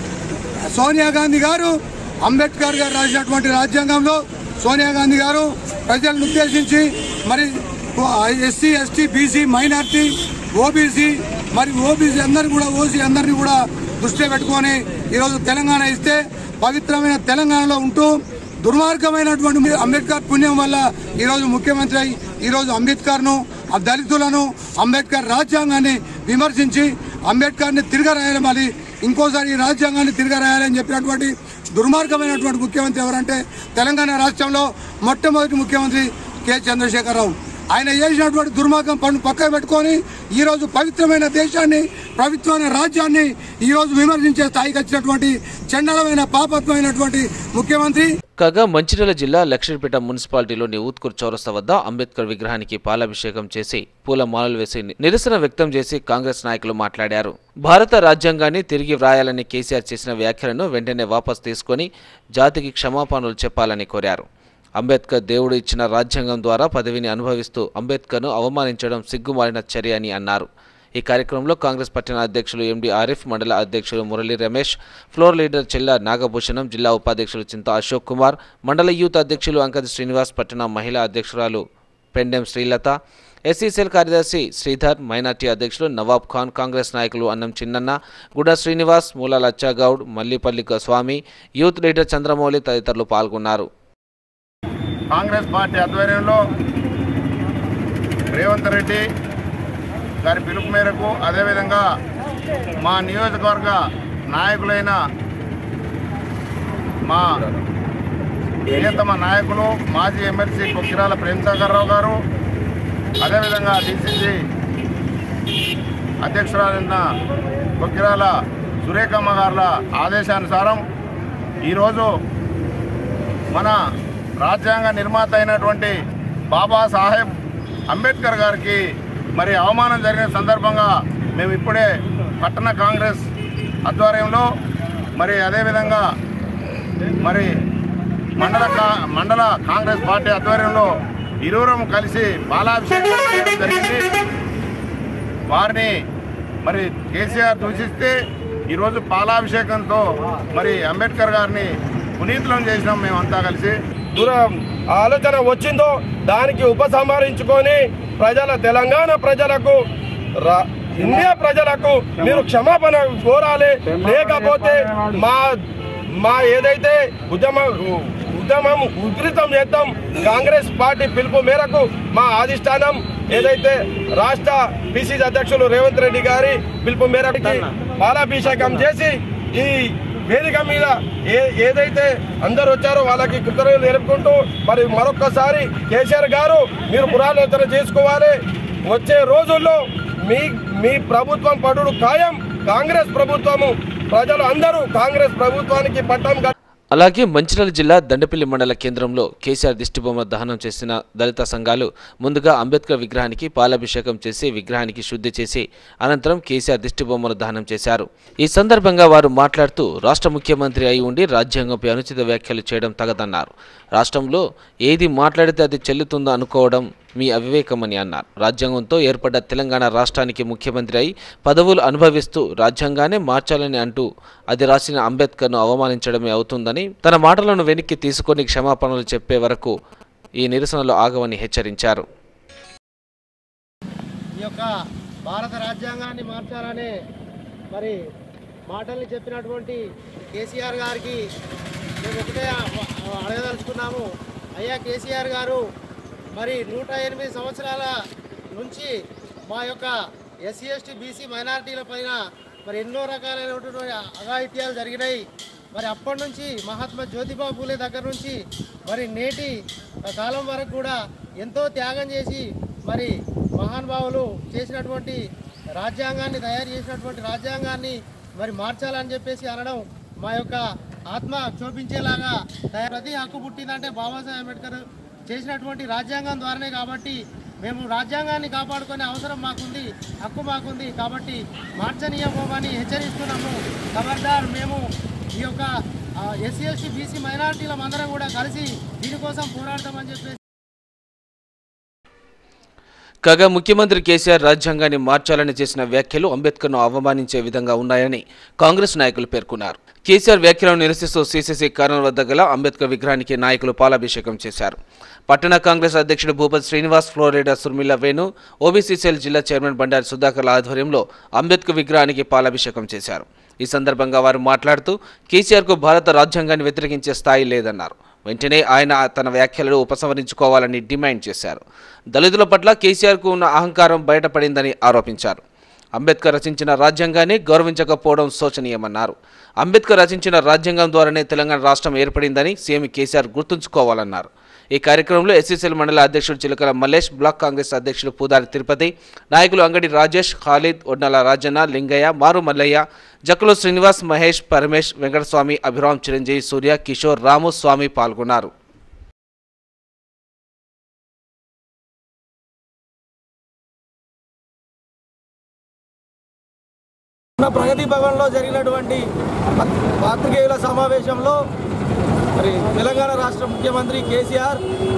సోనియా గాంధీ గారు అంబేద్కర్ గారు రాసినటువంటి రాజ్యాంగంలో సోనియా గాంధీ గారు ప్రజలను ఉద్దేశించి మరి SC ST BC minority OBC మరి ఓబీసీ అందరిని కూడా ఓసీ అందరినీ కూడా దృష్టిలో పెట్టుకొని ఈరోజు తెలంగాణ ఇస్తే పవిత్రమైన తెలంగాణలో ఉంటూ దుర్మార్గమైనటువంటి అంబేద్కర్ పుణ్యం వల్ల ఈరోజు ముఖ్యమంత్రి అయి ఈరోజు అంబేద్కర్ను ఆ దళితులను అంబేద్కర్ రాజ్యాంగాన్ని విమర్శించి అంబేద్కర్ని తిరగరాయాలి మరి ఇంకోసారి ఈ రాజ్యాంగాన్ని తిరగరాయాలని చెప్పినటువంటి దుర్మార్గమైనటువంటి ముఖ్యమంత్రి ఎవరంటే తెలంగాణ రాష్ట్రంలో మొట్టమొదటి ముఖ్యమంత్రి కె చంద్రశేఖరరావు ఆయన చేసినటువంటి దుర్మార్గం పన్ను పక్కన పెట్టుకొని ఈరోజు పవిత్రమైన దేశాన్ని పవిత్రమైన రాజ్యాన్ని ఈరోజు విమర్శించే స్థాయికి వచ్చినటువంటి చండలమైన పాపత్వమైనటువంటి ముఖ్యమంత్రి కాగా మంచిర్యాల జిల్లా లక్ష్మీపేట మున్సిపాలిటీలోని ఊత్కూర్ చౌరస్తా వద్ద అంబేద్కర్ విగ్రహానికి పాలాభిషేకం చేసి పూల మాలలు వేసి నిరసన వ్యక్తం చేసి కాంగ్రెస్ నాయకులు మాట్లాడారు భారత రాజ్యాంగాన్ని తిరిగి వ్రాయాలని కేసీఆర్ చేసిన వ్యాఖ్యలను వెంటనే వాపస్ తీసుకొని జాతికి క్షమాపణలు చెప్పాలని కోరారు అంబేద్కర్ దేవుడు ఇచ్చిన రాజ్యాంగం ద్వారా పదవిని అనుభవిస్తూ అంబేద్కర్ను అవమానించడం సిగ్గుమాలిన చర్య అని అన్నారు ఈ కార్యక్రమంలో కాంగ్రెస్ పట్టణ అధ్యక్షులు ఎండి ఆరిఫ్ మండల అధ్యక్షులు మురళీ రమేష్ ఫ్లోర్ లీడర్ చెల్ల నాగభూషణం జిల్లా ఉపాధ్యక్షులు చింత అశోక్ కుమార్ మండల యూత్ అధ్యక్షులు అంకది శ్రీనివాస్ పట్టణ మహిళా అధ్యక్షురాలు పెండెం శ్రీలత ఎస్సీసీఎల్ కార్యదర్శి శ్రీధర్ మైనార్టీ అధ్యక్షులు నవాబ్ ఖాన్ కాంగ్రెస్ నాయకులు అన్నం చిన్నన్న గుడ శ్రీనివాస్ మూల లచ్చాగౌడ్ మల్లిపల్లి స్వామి యూత్ లీడర్ చంద్రమౌళి తదితరులు పాల్గొన్నారు కాంగ్రెస్ పార్టీ ఆధ్వర్యంలో రేవంత్ రెడ్డి గారి పిలుపు మేరకు అదేవిధంగా మా నియోజకవర్గ నాయకులైన మా ప్రియతమ నాయకులు మాజీ ఎమ్మెల్సీ కొక్కిరాల ప్రేమసాగర్రావు గారు అదేవిధంగా డిసిసి అధ్యక్షురాలైన కొక్కిరాల సురేఖమ్మ గారుల ఆదేశానుసారం ఈరోజు మన రాజ్యాంగ నిర్మాత అయినటువంటి బాబాసాహెబ్ అంబేద్కర్ గారికి మరి అవమానం జరిగిన సందర్భంగా మేము ఇప్పుడే పట్టణ కాంగ్రెస్ ఆధ్వర్యంలో మరి అదేవిధంగా మరి మండల కా- మండల కాంగ్రెస్ పార్టీ ఆధ్వర్యంలో ఇరువురం కలిసి బాలాభిషేకం చేయడం జరిగింది వారిని మరి కేసీఆర్ దూషిస్తే ఈరోజు పాలాభిషేకంతో మరి అంబేద్కర్ గారిని పునీతులను చేసినాం మేమంతా కలిసి దూరం ఆలోచన వచ్చిందో దానికి ఉపసంహరించుకొని ప్రజల తెలంగాణ ప్రజలకు రా- ఇండియా ప్రజలకు మీరు క్షమాపణ కోరాలి లేకపోతే మా మా ఏదైతే ఉద్యమ ఉద్యమం ఉధృతం చేద్దాం కాంగ్రెస్ పార్టీ పిలుపు మేరకు మా అధిష్టానం ఏదైతే రాష్ట్ర పిసిసి అధ్యక్షులు రేవంత్ రెడ్డి గారి పిలుపు మేరకు పాలాభిషేకం చేసి ఈ వేదిక మీద ఏ ఏదైతే అందరు వచ్చారో వాళ్ళకి కృతజ్ఞతలు తెలుపుకుంటూ మరి మరొక్కసారి కేసీఆర్ గారు మీరు పురాలోచన చేసుకోవాలి వచ్చే రోజుల్లో మీ మీ ప్రభుత్వం పడుడు ఖాయం కాంగ్రెస్ ప్రభుత్వము ప్రజలు అందరూ కాంగ్రెస్ ప్రభుత్వానికి పట్టం కట్ట అలాగే మంచిర్యాల జిల్లా దండపల్లి మండల కేంద్రంలో కేసీఆర్ దిష్టిబొమ్మ దహనం చేసిన దళిత సంఘాలు ముందుగా అంబేద్కర్ విగ్రహానికి పాలాభిషేకం చేసి విగ్రహానికి శుద్ధి చేసి అనంతరం కేసీఆర్ దిష్టిబొమ్మను దహనం చేశారు ఈ సందర్భంగా వారు మాట్లాడుతూ రాష్ట్ర ముఖ్యమంత్రి అయి ఉండి రాజ్యాంగంపై అనుచిత వ్యాఖ్యలు చేయడం తగదన్నారు రాష్ట్రంలో ఏది మాట్లాడితే అది చెల్లుతుందో అనుకోవడం మీ అవివేకమని అన్నారు రాజ్యాంగంతో ఏర్పడ్డ తెలంగాణ రాష్ట్రానికి ముఖ్యమంత్రి అయి పదవులు అనుభవిస్తూ రాజ్యాంగాన్ని మార్చాలని అంటూ అది రాసిన అంబేద్కర్ను అవమానించడమే అవుతుందని తన మాటలను వెనక్కి తీసుకొని క్షమాపణలు చెప్పే వరకు ఈ నిరసనలు ఆగవని హెచ్చరించారు ఈ యొక్క భారత రాజ్యాంగాన్ని మార్చాలనే మరి మాటల్ని చెప్పినటువంటి కేసీఆర్ గారికి మేము ఒకటే అ- అడగదలుచుకున్నాము అయ్యా కేసీఆర్ గారు మరి నూట ఎనిమిది సంవత్సరాల నుంచి మా యొక్క ఎస్సీ ఎస్టీ బీసీ మైనారిటీల పైన మరి ఎన్నో రకాలైనటువంటి అఘాయిత్యాలు జరిగినాయి మరి అప్పటి నుంచి మహాత్మా జ్యోతిబా పూలే దగ్గర నుంచి మరి నేటి కాలం వరకు కూడా ఎంతో త్యాగం చేసి మరి మహానుభావులు చేసినటువంటి రాజ్యాంగాన్ని తయారు చేసినటువంటి రాజ్యాంగాన్ని మరి మార్చాలని చెప్పేసి అనడం మా యొక్క ఆత్మ క్షోభించేలాగా తయారు ప్రతి హక్కు పుట్టిందంటే బాబాసాహెబ్ అంబేద్కర్ చేసినటువంటి రాజ్యాంగం ద్వారానే కాబట్టి మేము రాజ్యాంగాన్ని కాపాడుకునే అవసరం మాకుంది హక్కు మాకుంది కాబట్టి మార్చనీయమని హెచ్చరిస్తున్నాము ఖబర్దార్ మేము ఈ యొక్క ఎస్సీ ఎస్టీ బీసీ మైనారిటీల అందరం కూడా కలిసి దీనికోసం పోరాడతామని చెప్పేసి కాగా ముఖ్యమంత్రి కేసీఆర్ రాజ్యాంగాన్ని మార్చాలని చేసిన వ్యాఖ్యలు అంబేద్కర్ను అవమానించే విధంగా ఉన్నాయని కాంగ్రెస్ నాయకులు పేర్కొన్నారు కేసీఆర్ వ్యాఖ్యలను నిరసిస్తూ సీసీసీ కారణం వద్ద గల అంబేద్కర్ విగ్రహానికి నాయకులు పాలాభిషేకం చేశారు పట్టణ కాంగ్రెస్ అధ్యక్షుడు Bhupathi Srinivas Florida Surmila Venu OBC cell జిల్లా చైర్మన్ బండారి సుధాకర్ల ఆధ్వర్యంలో అంబేద్కర్ విగ్రహానికి పాలాభిషేకం చేశారు ఈ సందర్భంగా వారు మాట్లాడుతూ కేసీఆర్కు భారత రాజ్యాంగాన్ని వ్యతిరేకించే స్థాయి లేదన్నారు వెంటనే ఆయన తన వ్యాఖ్యలను ఉపసంహరించుకోవాలని డిమాండ్ చేశారు దళితుల పట్ల కేసీఆర్కు ఉన్న అహంకారం బయటపడిందని ఆరోపించారు అంబేద్కర్ రచించిన రాజ్యాంగాన్ని గౌరవించకపోవడం శోచనీయమన్నారు అంబేద్కర్ రచించిన రాజ్యాంగం ద్వారానే తెలంగాణ రాష్ట్రం ఏర్పడిందని సీఎం కేసీఆర్ గుర్తుంచుకోవాలన్నారు ఈ కార్యక్రమంలో ఎస్సీసీఎల్ మండల అధ్యక్షుడు చిలకల మల్లేష్ బ్లాక్ కాంగ్రెస్ అధ్యక్షుడు పూదారి తిరుపతి నాయకులు అంగడి రాజేష్ ఖాలిద్ ఒడ్నల రాజన్న లింగయ్య మారు మల్లయ్య జక్కులు శ్రీనివాస్ మహేష్ పరమేష్ వెంకటస్వామి అభిరామ్ చిరంజీవి సూర్య కిషోర్ రాము స్వామి పాల్గొన్నారు మన ప్రగతి భవన్లో జరిగినటువంటి పత్- పాత్రికేయుల సమావేశంలో మరి తెలంగాణ రాష్ట్ర ముఖ్యమంత్రి కేసీఆర్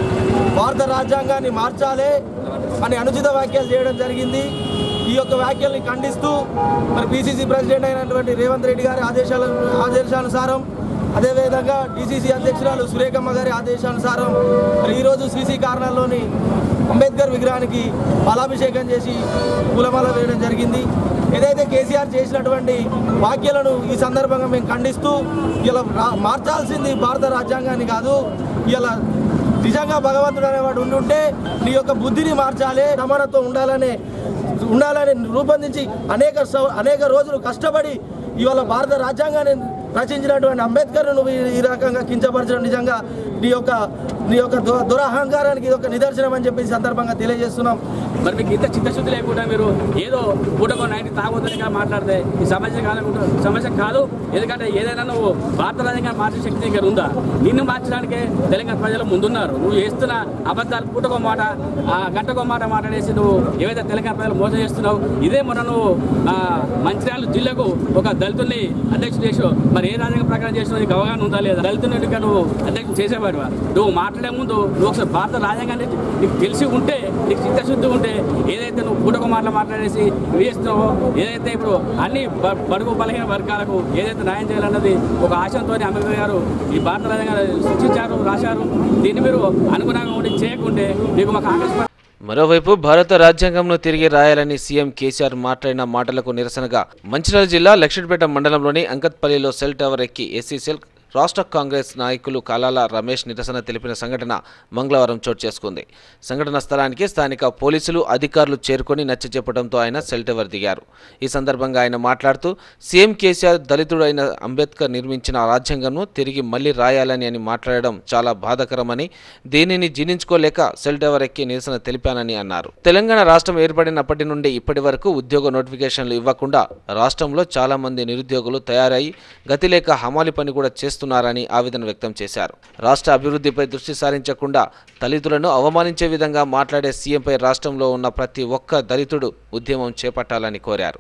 భారత రాజ్యాంగాన్ని మార్చాలి అని అనుచిత వ్యాఖ్యలు చేయడం జరిగింది ఈ యొక్క వ్యాఖ్యల్ని ఖండిస్తూ మరి పిసిసి ప్రెసిడెంట్ అయినటువంటి రేవంత్ రెడ్డి గారి ఆదేశాల ఆదేశానుసారం అదేవిధంగా డిసిసి అధ్యక్షురాలు సురేఖమ్మ గారి ఆదేశానుసారం మరి ఈరోజు సిసి కారణంలోని అంబేద్కర్ విగ్రహానికి పాలాభిషేకం చేసి పూలమాల వేయడం జరిగింది ఏదైతే కేసీఆర్ చేసినటువంటి వ్యాఖ్యలను ఈ సందర్భంగా మేము ఖండిస్తూ ఇలా రా- మార్చాల్సింది భారత రాజ్యాంగాన్ని కాదు ఇలా నిజంగా భగవంతుడు అనేవాడు ఉండుంటే నీ యొక్క బుద్ధిని మార్చాలి సమానత్వం ఉండాలనే ఉండాలని రూపొందించి అనేక సవ- అనేక రోజులు కష్టపడి ఇవాళ భారత రాజ్యాంగాన్ని రచించినటువంటి అంబేద్కర్ నువ్వు ఈ- ఈ రకంగా కించపరచడం నిజంగా నీ యొక్క నీ యొక్క దు- దురహంకారానికి ఇది ఒక నిదర్శనం అని చెప్పి ఈ సందర్భంగా తెలియజేస్తున్నాం మరి మీకు ఇంత చిత్తశుద్ధి లేకుండా మీరు ఏదో పూటకో నైట్ తాగొద్దని మాట్లాడితే ఈ సమస్య కాదు సమస్య కాదు ఎందుకంటే ఏదైనా నువ్వు భారత రాజ్యాంగాన్ని మార్చే శక్తి దగ్గర ఉందా నిన్ను మార్చడానికే తెలంగాణ ప్రజలు ముందున్నారు నువ్వు చేస్తున్న అబద్ధాలు పూటకో మాట ఆ గంటకో మాట మాట్లాడేసి నువ్వు ఏవైతే తెలంగాణ ప్రజలు మోసం చేస్తున్నావు ఇదే మొన్న నువ్వు ఆ, మంచిర్యాల జిల్లాకు ఒక దళితుల్ని అధ్యక్షుడు చేసావు మరి ఏ రాజ్యాంగ ప్రకారం చేసినావు నీకు అవగాహన ఉందా లేదా దళితుని ఎన్నిక నువ్వు అధ్యక్షుడు చేసేవాడివా నువ్వు మాట్లాడే ముందు నువ్వు ఒకసారి భారత రాజ్యాంగాన్ని నీకు తెలిసి ఉంటే నీకు చిత్తశుద్ధి ఉంటే ఏదైతే నువ్వు పూటకు మాటలు మాట్లాడేసి వేస్తున్నావో ఏదైతే ఇప్పుడు అన్ని బ- బడుగు బలహీన వర్గాలకు ఏదైతే న్యాయం చేయాలన్నది ఒక ఆశయంతో అంబేద్కర్ గారు ఈ భారత రాజ్యాంగాన్ని సృష్టించారు రాశారు దీన్ని మీరు అనుగుణంగా ఉండి చేయకుంటే మీకు మా కాంగ్రెస్ పార్టీ మరోవైపు భారత రాజ్యాంగంను తిరిగి రాయాలని సీఎం కేసీఆర్ మాట్లాడిన మాటలకు నిరసనగా మంచిర్యాల జిల్లా లక్ష్మీపేట మండలంలోని అంకత్పల్లిలో సెల్ టవర్ ఎక్కి ఎస్సీ సెల్ రాష్ట్ర కాంగ్రెస్ నాయకులు కలాల రమేష్ నిరసన తెలిపిన సంఘటన మంగళవారం చోటు చేసుకుంది సంఘటన స్థలానికి స్థానిక పోలీసులు అధికారులు చేరుకొని నచ్చ చెప్పడంతో ఆయన సెల్ టవర్ దిగారు ఈ సందర్భంగా ఆయన మాట్లాడుతూ సీఎం కేసీఆర్ దళితుడు అయిన అంబేద్కర్ నిర్మించిన రాజ్యాంగంను తిరిగి మళ్లీ రాయాలని అని మాట్లాడడం చాలా బాధాకరమని దీనిని జీర్ణించుకోలేక సెల్ టవర్ ఎక్కి నిరసన తెలిపానని అన్నారు తెలంగాణ రాష్ట్రం ఏర్పడినప్పటి నుండి ఇప్పటి వరకు ఉద్యోగ నోటిఫికేషన్లు ఇవ్వకుండా రాష్ట్రంలో చాలా మంది నిరుద్యోగులు తయారై గతి లేక హమాలి పని కూడా చేస్తున్నారని ఆవేదన వ్యక్తం చేశారు రాష్ట్ర అభివృద్ధిపై దృష్టి సారించకుండా దళితులను అవమానించే విధంగా మాట్లాడే సీఎంపై రాష్ట్రంలో ఉన్న ప్రతి ఒక్క దళితుడు ఉద్యమం చేపట్టాలని కోరారు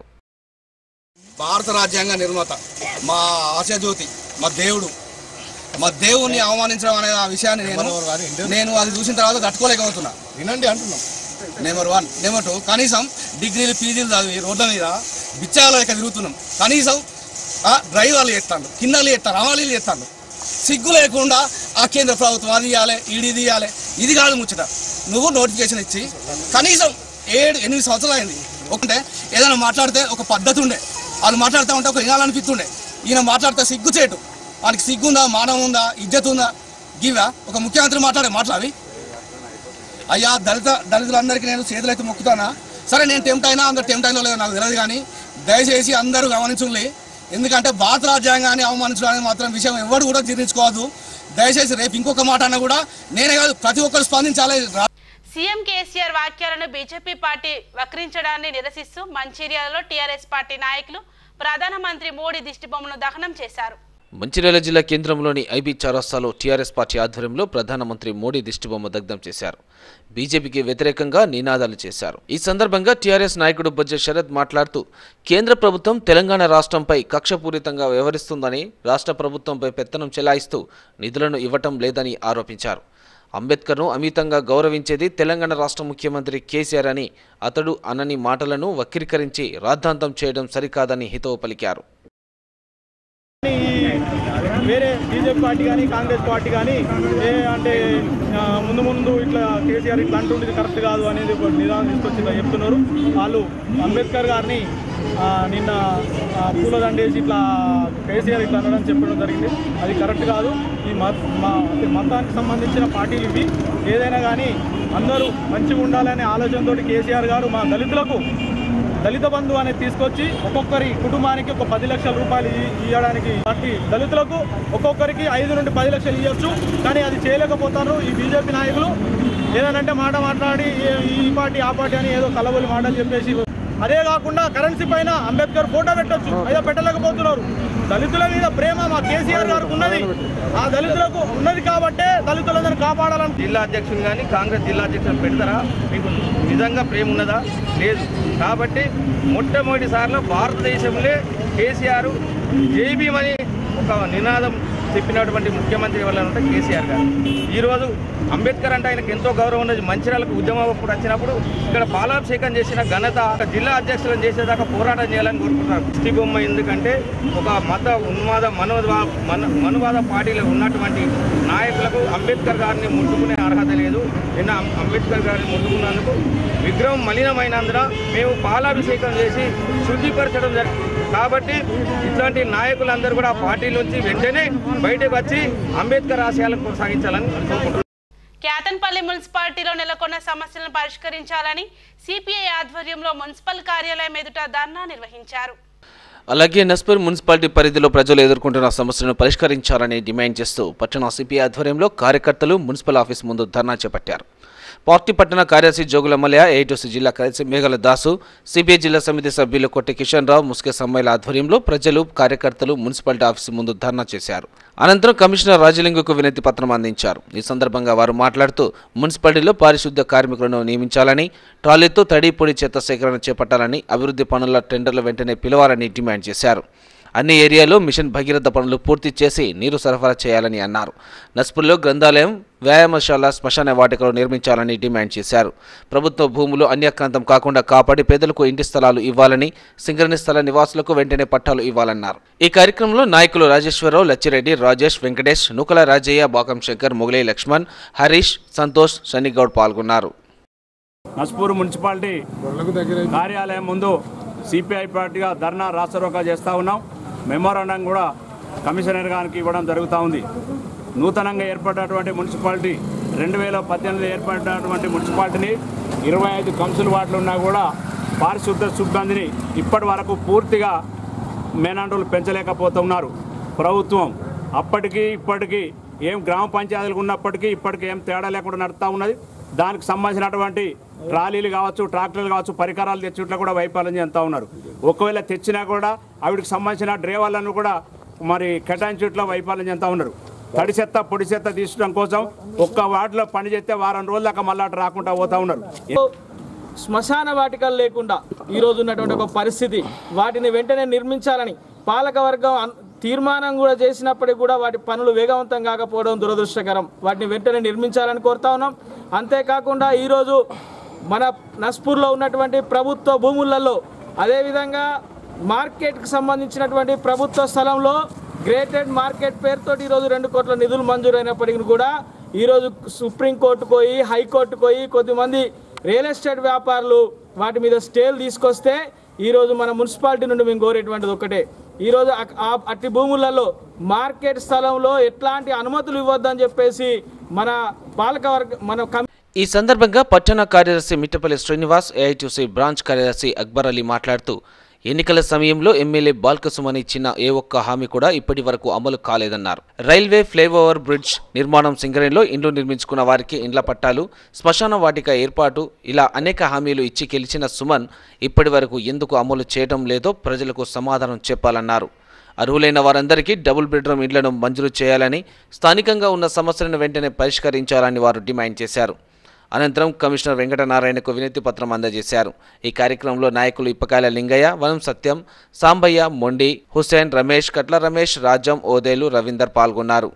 భారత రాజ్యాంగ నిర్మాత మా ఆశాజ్యోతి మా దేవుడు మా దేవుణ్ణి అవమానించడం అనే ఆ విషయాన్ని నేను నేను అది చూసిన తర్వాత తట్టుకోలేకపోతున్నా వినండి అంటున్నాం నెంబర్ వన్ నెంబర్ టూ కనీసం డిగ్రీలు పీజీలు చదివి రోడ్ల మీద బిచ్చాల లెక్క తిరుగుతున్నాం కనీసం ఆ, డ్రైవర్లు చేస్తాను కిన్నర్లు చేస్తాను అమలీలు చేస్తాను సిగ్గు లేకుండా ఆ కేంద్ర ప్రభుత్వం అది ఇవ్వాలి ఈడీ ఇవ్వాలి ఇది కాదు ముచ్చట నువ్వు నోటిఫికేషన్ ఇచ్చి కనీసం ఏడు ఎనిమిది సంవత్సరాలు అయింది ఒకటే ఏదైనా మాట్లాడితే ఒక పద్ధతి ఉండే వాళ్ళు మాట్లాడుతూ ఉంటే ఒక వినాలనిపిస్తుండే ఈయన మాట్లాడితే సిగ్గుచేటు వానికి సిగ్గుందా మానవం ఉందా ఇజ్జత్ ఉందా గివా ఒక ముఖ్యమంత్రి మాట్లాడే మాట్లాడి అయ్యా దళిత దళితులందరికీ నేను చేతులైతే మొక్కుతానా సరే నేను టెంప్ట్ అయినా అందరు టెంప్ట్ అయినా లేదో నాకు తెలియదు కానీ దయచేసి అందరూ గమనించుండి ఎందుకంటే భారత రాజ్యాంగాన్ని అవమానించడం అనేది మాత్రం విషయం ఎవరు కూడా జీర్ణించుకోవద్దు దయచేసి రేపు ఇంకొక మాట అన్నా కూడా నేనే కాదు ప్రతి ఒక్కరు స్పందించాలి రా- సీఎం కేసీఆర్ వ్యాఖ్యలను బీజేపీ పార్టీ వక్రించడాన్ని నిరసిస్తూ మంచిర్యాలలో టీఆర్ఎస్ పార్టీ నాయకులు ప్రధానమంత్రి మోడీ దిష్టిబొమ్మను దహనం చేశారు మంచిర్యాల జిల్లా కేంద్రంలోని ఐబీ చౌరస్తాలో టీఆర్ఎస్ పార్టీ ఆధ్వర్యంలో ప్రధానమంత్రి మోడీ దిష్టిబొమ్మ దగ్ధం చేశారు బీజేపీకి వ్యతిరేకంగా నినాదాలు చేశారు ఈ సందర్భంగా టీఆర్ఎస్ నాయకుడు బొజ్జ శరత్ మాట్లాడుతూ కేంద్ర ప్రభుత్వం తెలంగాణ రాష్ట్రంపై కక్షపూరితంగా వ్యవహరిస్తుందని రాష్ట్ర ప్రభుత్వంపై పెత్తనం చెలాయిస్తూ నిధులను ఇవ్వటం లేదని ఆరోపించారు అంబేద్కర్ను అమితంగా గౌరవించేది తెలంగాణ రాష్ట్ర ముఖ్యమంత్రి కేసీఆర్ అని అతడు అనని మాటలను వక్రీకరించి రాద్ధాంతం చేయడం సరికాదని హితవు పలికారు వేరే బీజేపీ పార్టీ కానీ కాంగ్రెస్ పార్టీ కానీ ఏ అంటే ఆ, ముందు ముందు ఇట్లా కేసీఆర్ ఇట్లా అంటుండేది కరెక్ట్ కాదు అనేది ఒక నిదానం తీసుకొచ్చి ఇలా చెప్తున్నారు వాళ్ళు అంబేద్కర్ గారిని ఆ, నిన్న ఆ, పూలదండేసి ఇట్లా కేసీఆర్ ఇట్లా అనడం చెప్పడం జరిగింది అది కరెక్ట్ కాదు ఈ మత మా అంటే మతానికి సంబంధించిన పార్టీలు ఇవి ఏదైనా కానీ అందరూ మంచిగా ఉండాలనే ఆలోచనతోటి కేసీఆర్ గారు మా దళితులకు దళిత బంధు అనేది తీసుకొచ్చి ఒక్కొక్కరి కుటుంబానికి ఒక పది లక్షల రూపాయలు ఇ- ఇవ్వడానికి పార్టీ దళితులకు ఒక్కొక్కరికి ఐదు నుండి పది లక్షలు ఇవ్వచ్చు కానీ అది చేయలేకపోతారు ఈ బీజేపీ నాయకులు ఏదనంటే మాట మాట్లాడి ఏ- ఈ పార్టీ ఆ పార్టీ అని ఏదో కలబోలి మాటలు చెప్పేసి అదే కాకుండా కరెన్సీ పైన అంబేద్కర్ ఫోటో పెట్టొచ్చు అయ్యో పెట్టలేకపోతున్నారు దళితుల మీద ప్రేమ మా కేసీఆర్ గారికి ఉన్నది ఆ దళితులకు ఉన్నది కాబట్టే దళితులందరినీ కాపాడాలని జిల్లా అధ్యక్షులు కానీ కాంగ్రెస్ జిల్లా అధ్యక్షులు పెడతారా మీకు నిజంగా ప్రేమ ఉన్నదా లేదు కాబట్టి మొట్టమొదటిసారిలో భారతదేశంలో కేసీఆర్ జేబీమని ఒక నినాదం చెప్పినటువంటి ముఖ్యమంత్రి ఎవరంటే కేసీఆర్ గారు ఈరోజు అంబేద్కర్ అంటే ఆయనకు ఎంతో గౌరవం ఉన్నది మంచిర్యాలకు ఉద్యమం అప్పుడు వచ్చినప్పుడు ఇక్కడ పాలాభిషేకం చేసిన ఘనత ఒక జిల్లా అధ్యక్షులను చేసేదాకా పోరాటం చేయాలని కోరుకుంటున్నారు దిష్టి బొమ్మ ఎందుకంటే ఒక మత ఉన్మాద మనోవా మన మనువాద పార్టీలో ఉన్నటువంటి నాయకులకు అంబేద్కర్ గారిని ముట్టుకునే అర్హత లేదు నిన్న అం- అంబేద్కర్ గారిని ముట్టుకున్నందుకు విగ్రహం మలినమైనందున మేము పాలాభిషేకం చేసి శుద్ధిపరచడం జరిగింది కాబట్టి ఇట్లాంటి నాయకులందరూ కూడా ఆ పార్టీ నుంచి వెంటనే బయటకు వచ్చి అంబేద్కర్ ఆశయాలను కొనసాగించాలని కోరుకుంటున్నాను కేతన్పల్లి మున్సిపాలిటీలో నెలకొన్న సమస్యలను పరిష్కరించాలని సిపిఐ ఆధ్వర్యంలో మున్సిపల్ కార్యాలయం ఎదుట ధర్నా నిర్వహించారు అలాగే నస్పూర్ మున్సిపాలిటీ పరిధిలో ప్రజలు ఎదుర్కొంటున్న సమస్యలను పరిష్కరించాలని డిమాండ్ చేస్తూ పట్టణ సిపి ఆధ్వర్యంలో కార్యకర్తలు మున్సిపల్ ఆఫీస్ ముందు ధర్నా చేపట్టారు పార్టీ పట్టణ కార్యదర్శి జోగుల మలయ ఏటోసి జిల్లా కార్యదర్శి మేఘల దాసు సిపిఐ జిల్లా సమితి సభ్యులు కొట్టి కిషన్ రావు ముస్కే సమ్మైల ఆధ్వర్యంలో ప్రజలు కార్యకర్తలు మున్సిపాలిటీ ఆఫీసు ముందు ధర్నా చేశారు అనంతరం కమిషనర్ రాజలింగకు వినతి పత్రం అందించారు ఈ సందర్భంగా వారు మాట్లాడుతూ మున్సిపాలిటీలో పారిశుద్ధ్య కార్మికులను నియమించాలని ట్రాలీతో తడి పొడి చెత్త సేకరణ చేపట్టాలని అభివృద్ధి పనుల టెండర్లు వెంటనే పిలవాలని డిమాండ్ చేశారు అన్ని ఏరియాలో మిషన్ భగీరథ పనులు పూర్తి చేసి నీరు సరఫరా చేయాలని అన్నారు నస్పూర్లో గ్రంథాలయం వ్యాయామశాల శ్మశాన వాటికలు నిర్మించాలని డిమాండ్ చేశారు ప్రభుత్వ భూములు అన్యాక్రాంతం కాకుండా కాపాడి పేదలకు ఇంటి స్థలాలు ఇవ్వాలని సింగరణి స్థల నివాసులకు వెంటనే పట్టాలు ఇవ్వాలన్నారు ఈ కార్యక్రమంలో నాయకులు రాజేశ్వరరావు లచ్చిరెడ్డి రాజేష్ వెంకటేష్ నూకల రాజయ్య బాకం శంకర్ మొగలై లక్ష్మణ్ హరీష్ సంతోష్ సన్నిగౌడ్ పాల్గొన్నారు నస్పూర్ మున్సిపాలిటీ కార్యాలయం ముందు సిపిఐ పార్టీగా ధర్నా రాస్తారోకా చేస్తూ ఉన్నాం మెమోరాండం కూడా కమిషనర్ గారికి ఇవ్వడం జరుగుతూ ఉంది నూతనంగా ఏర్పడినటువంటి మున్సిపాలిటీ రెండు వేల పద్దెనిమిది ఏర్పడినటువంటి మున్సిపాలిటీని ఇరవై ఐదు కౌన్సిల్ వార్డులు ఉన్నా కూడా పారిశుద్ధ సిబ్బందిని ఇప్పటి వరకు పూర్తిగా మేనాండ్రులు పెంచలేకపోతున్నారు ప్రభుత్వం అప్పటికి ఇప్పటికీ ఏం గ్రామ పంచాయతీలు ఉన్నప్పటికీ ఇప్పటికీ ఏం తేడా లేకుండా నడుస్తూ ఉన్నది దానికి సంబంధించినటువంటి ట్రాలీలు కావచ్చు ట్రాక్టర్లు కావచ్చు పరికరాలు తెచ్చుట్లా కూడా వైఫల్యం చెందుతూ ఉన్నారు ఒకవేళ తెచ్చినా కూడా ఆవిడకి సంబంధించిన డ్రైవర్లను కూడా మరి కేటాయించుట్లా వైఫల్యం చెందుతూ ఉన్నారు తడి చెత్త పొడి చెత్త తీసడం కోసం ఒక్క వార్డులో పని చేస్తే వారం రోజుల దాకా మళ్ళా అటు రాకుండా పోతా ఉన్నారు శ్మశాన వాటికలు లేకుండా ఈ రోజు ఉన్నటువంటి ఒక పరిస్థితి వాటిని వెంటనే నిర్మించాలని పాలకవర్గం అన్- తీర్మానం కూడా చేసినప్పటికీ కూడా వాటి పనులు వేగవంతం కాకపోవడం దురదృష్టకరం వాటిని వెంటనే నిర్మించాలని కోరుతా ఉన్నాం అంతేకాకుండా ఈరోజు మన నస్పూర్లో ఉన్నటువంటి ప్రభుత్వ భూములలో అదేవిధంగా మార్కెట్కి సంబంధించినటువంటి ప్రభుత్వ స్థలంలో గ్రేటెడ్ మార్కెట్ పేరుతోటి ఈరోజు రెండు కోట్ల నిధులు మంజూరైనప్పటికీ కూడా ఈరోజు సుప్రీంకోర్టుకు పోయి హైకోర్టుకు పోయి కొద్దిమంది రియల్ ఎస్టేట్ వ్యాపారులు వాటి మీద స్టేలు తీసుకొస్తే ఈరోజు మన మున్సిపాలిటీ నుండి మేము కోరేటువంటిది ఒకటే ఈరోజు అక్- ఆ అట్టి భూములలో మార్కెట్ స్థలంలో ఎట్లాంటి అనుమతులు ఇవ్వద్దని చెప్పేసి మన పాలకవర్గ మన కమి ఈ సందర్భంగా పట్టణ కార్యదర్శి మిట్టపల్లి శ్రీనివాస్ ఏఐటీసీ బ్రాంచ్ కార్యదర్శి అక్బర్ అలీ మాట్లాడుతూ ఎన్నికల సమయంలో ఎమ్మెల్యే బాల్కసుమన్ ఇచ్చిన ఏ ఒక్క హామీ కూడా ఇప్పటి వరకు అమలు కాలేదన్నారు రైల్వే ఫ్లైఓవర్ బ్రిడ్జ్ నిర్మాణం సింగరేణిలో ఇండ్లు నిర్మించుకున్న వారికి ఇండ్ల పట్టాలు శ్మశాన వాటిక ఏర్పాటు ఇలా అనేక హామీలు ఇచ్చి గెలిచిన సుమన్ ఇప్పటి వరకు ఎందుకు అమలు చేయడం లేదో ప్రజలకు సమాధానం చెప్పాలన్నారు అర్హులైన వారందరికీ డబుల్ బెడ్రూమ్ ఇండ్లను మంజూరు చేయాలని స్థానికంగా ఉన్న సమస్యలను వెంటనే పరిష్కరించాలని వారు డిమాండ్ చేశారు అనంతరం కమిషనర్ వెంకటనారాయణకు వినతి పత్రం అందజేశారు ఈ కార్యక్రమంలో నాయకులు ఇప్పకాయల లింగయ్య వనం సత్యం సాంబయ్య మొండి హుసేన్ రమేష్ కట్ల రమేష్ రాజం ఓదేలు రవీందర్ పాల్గొన్నారు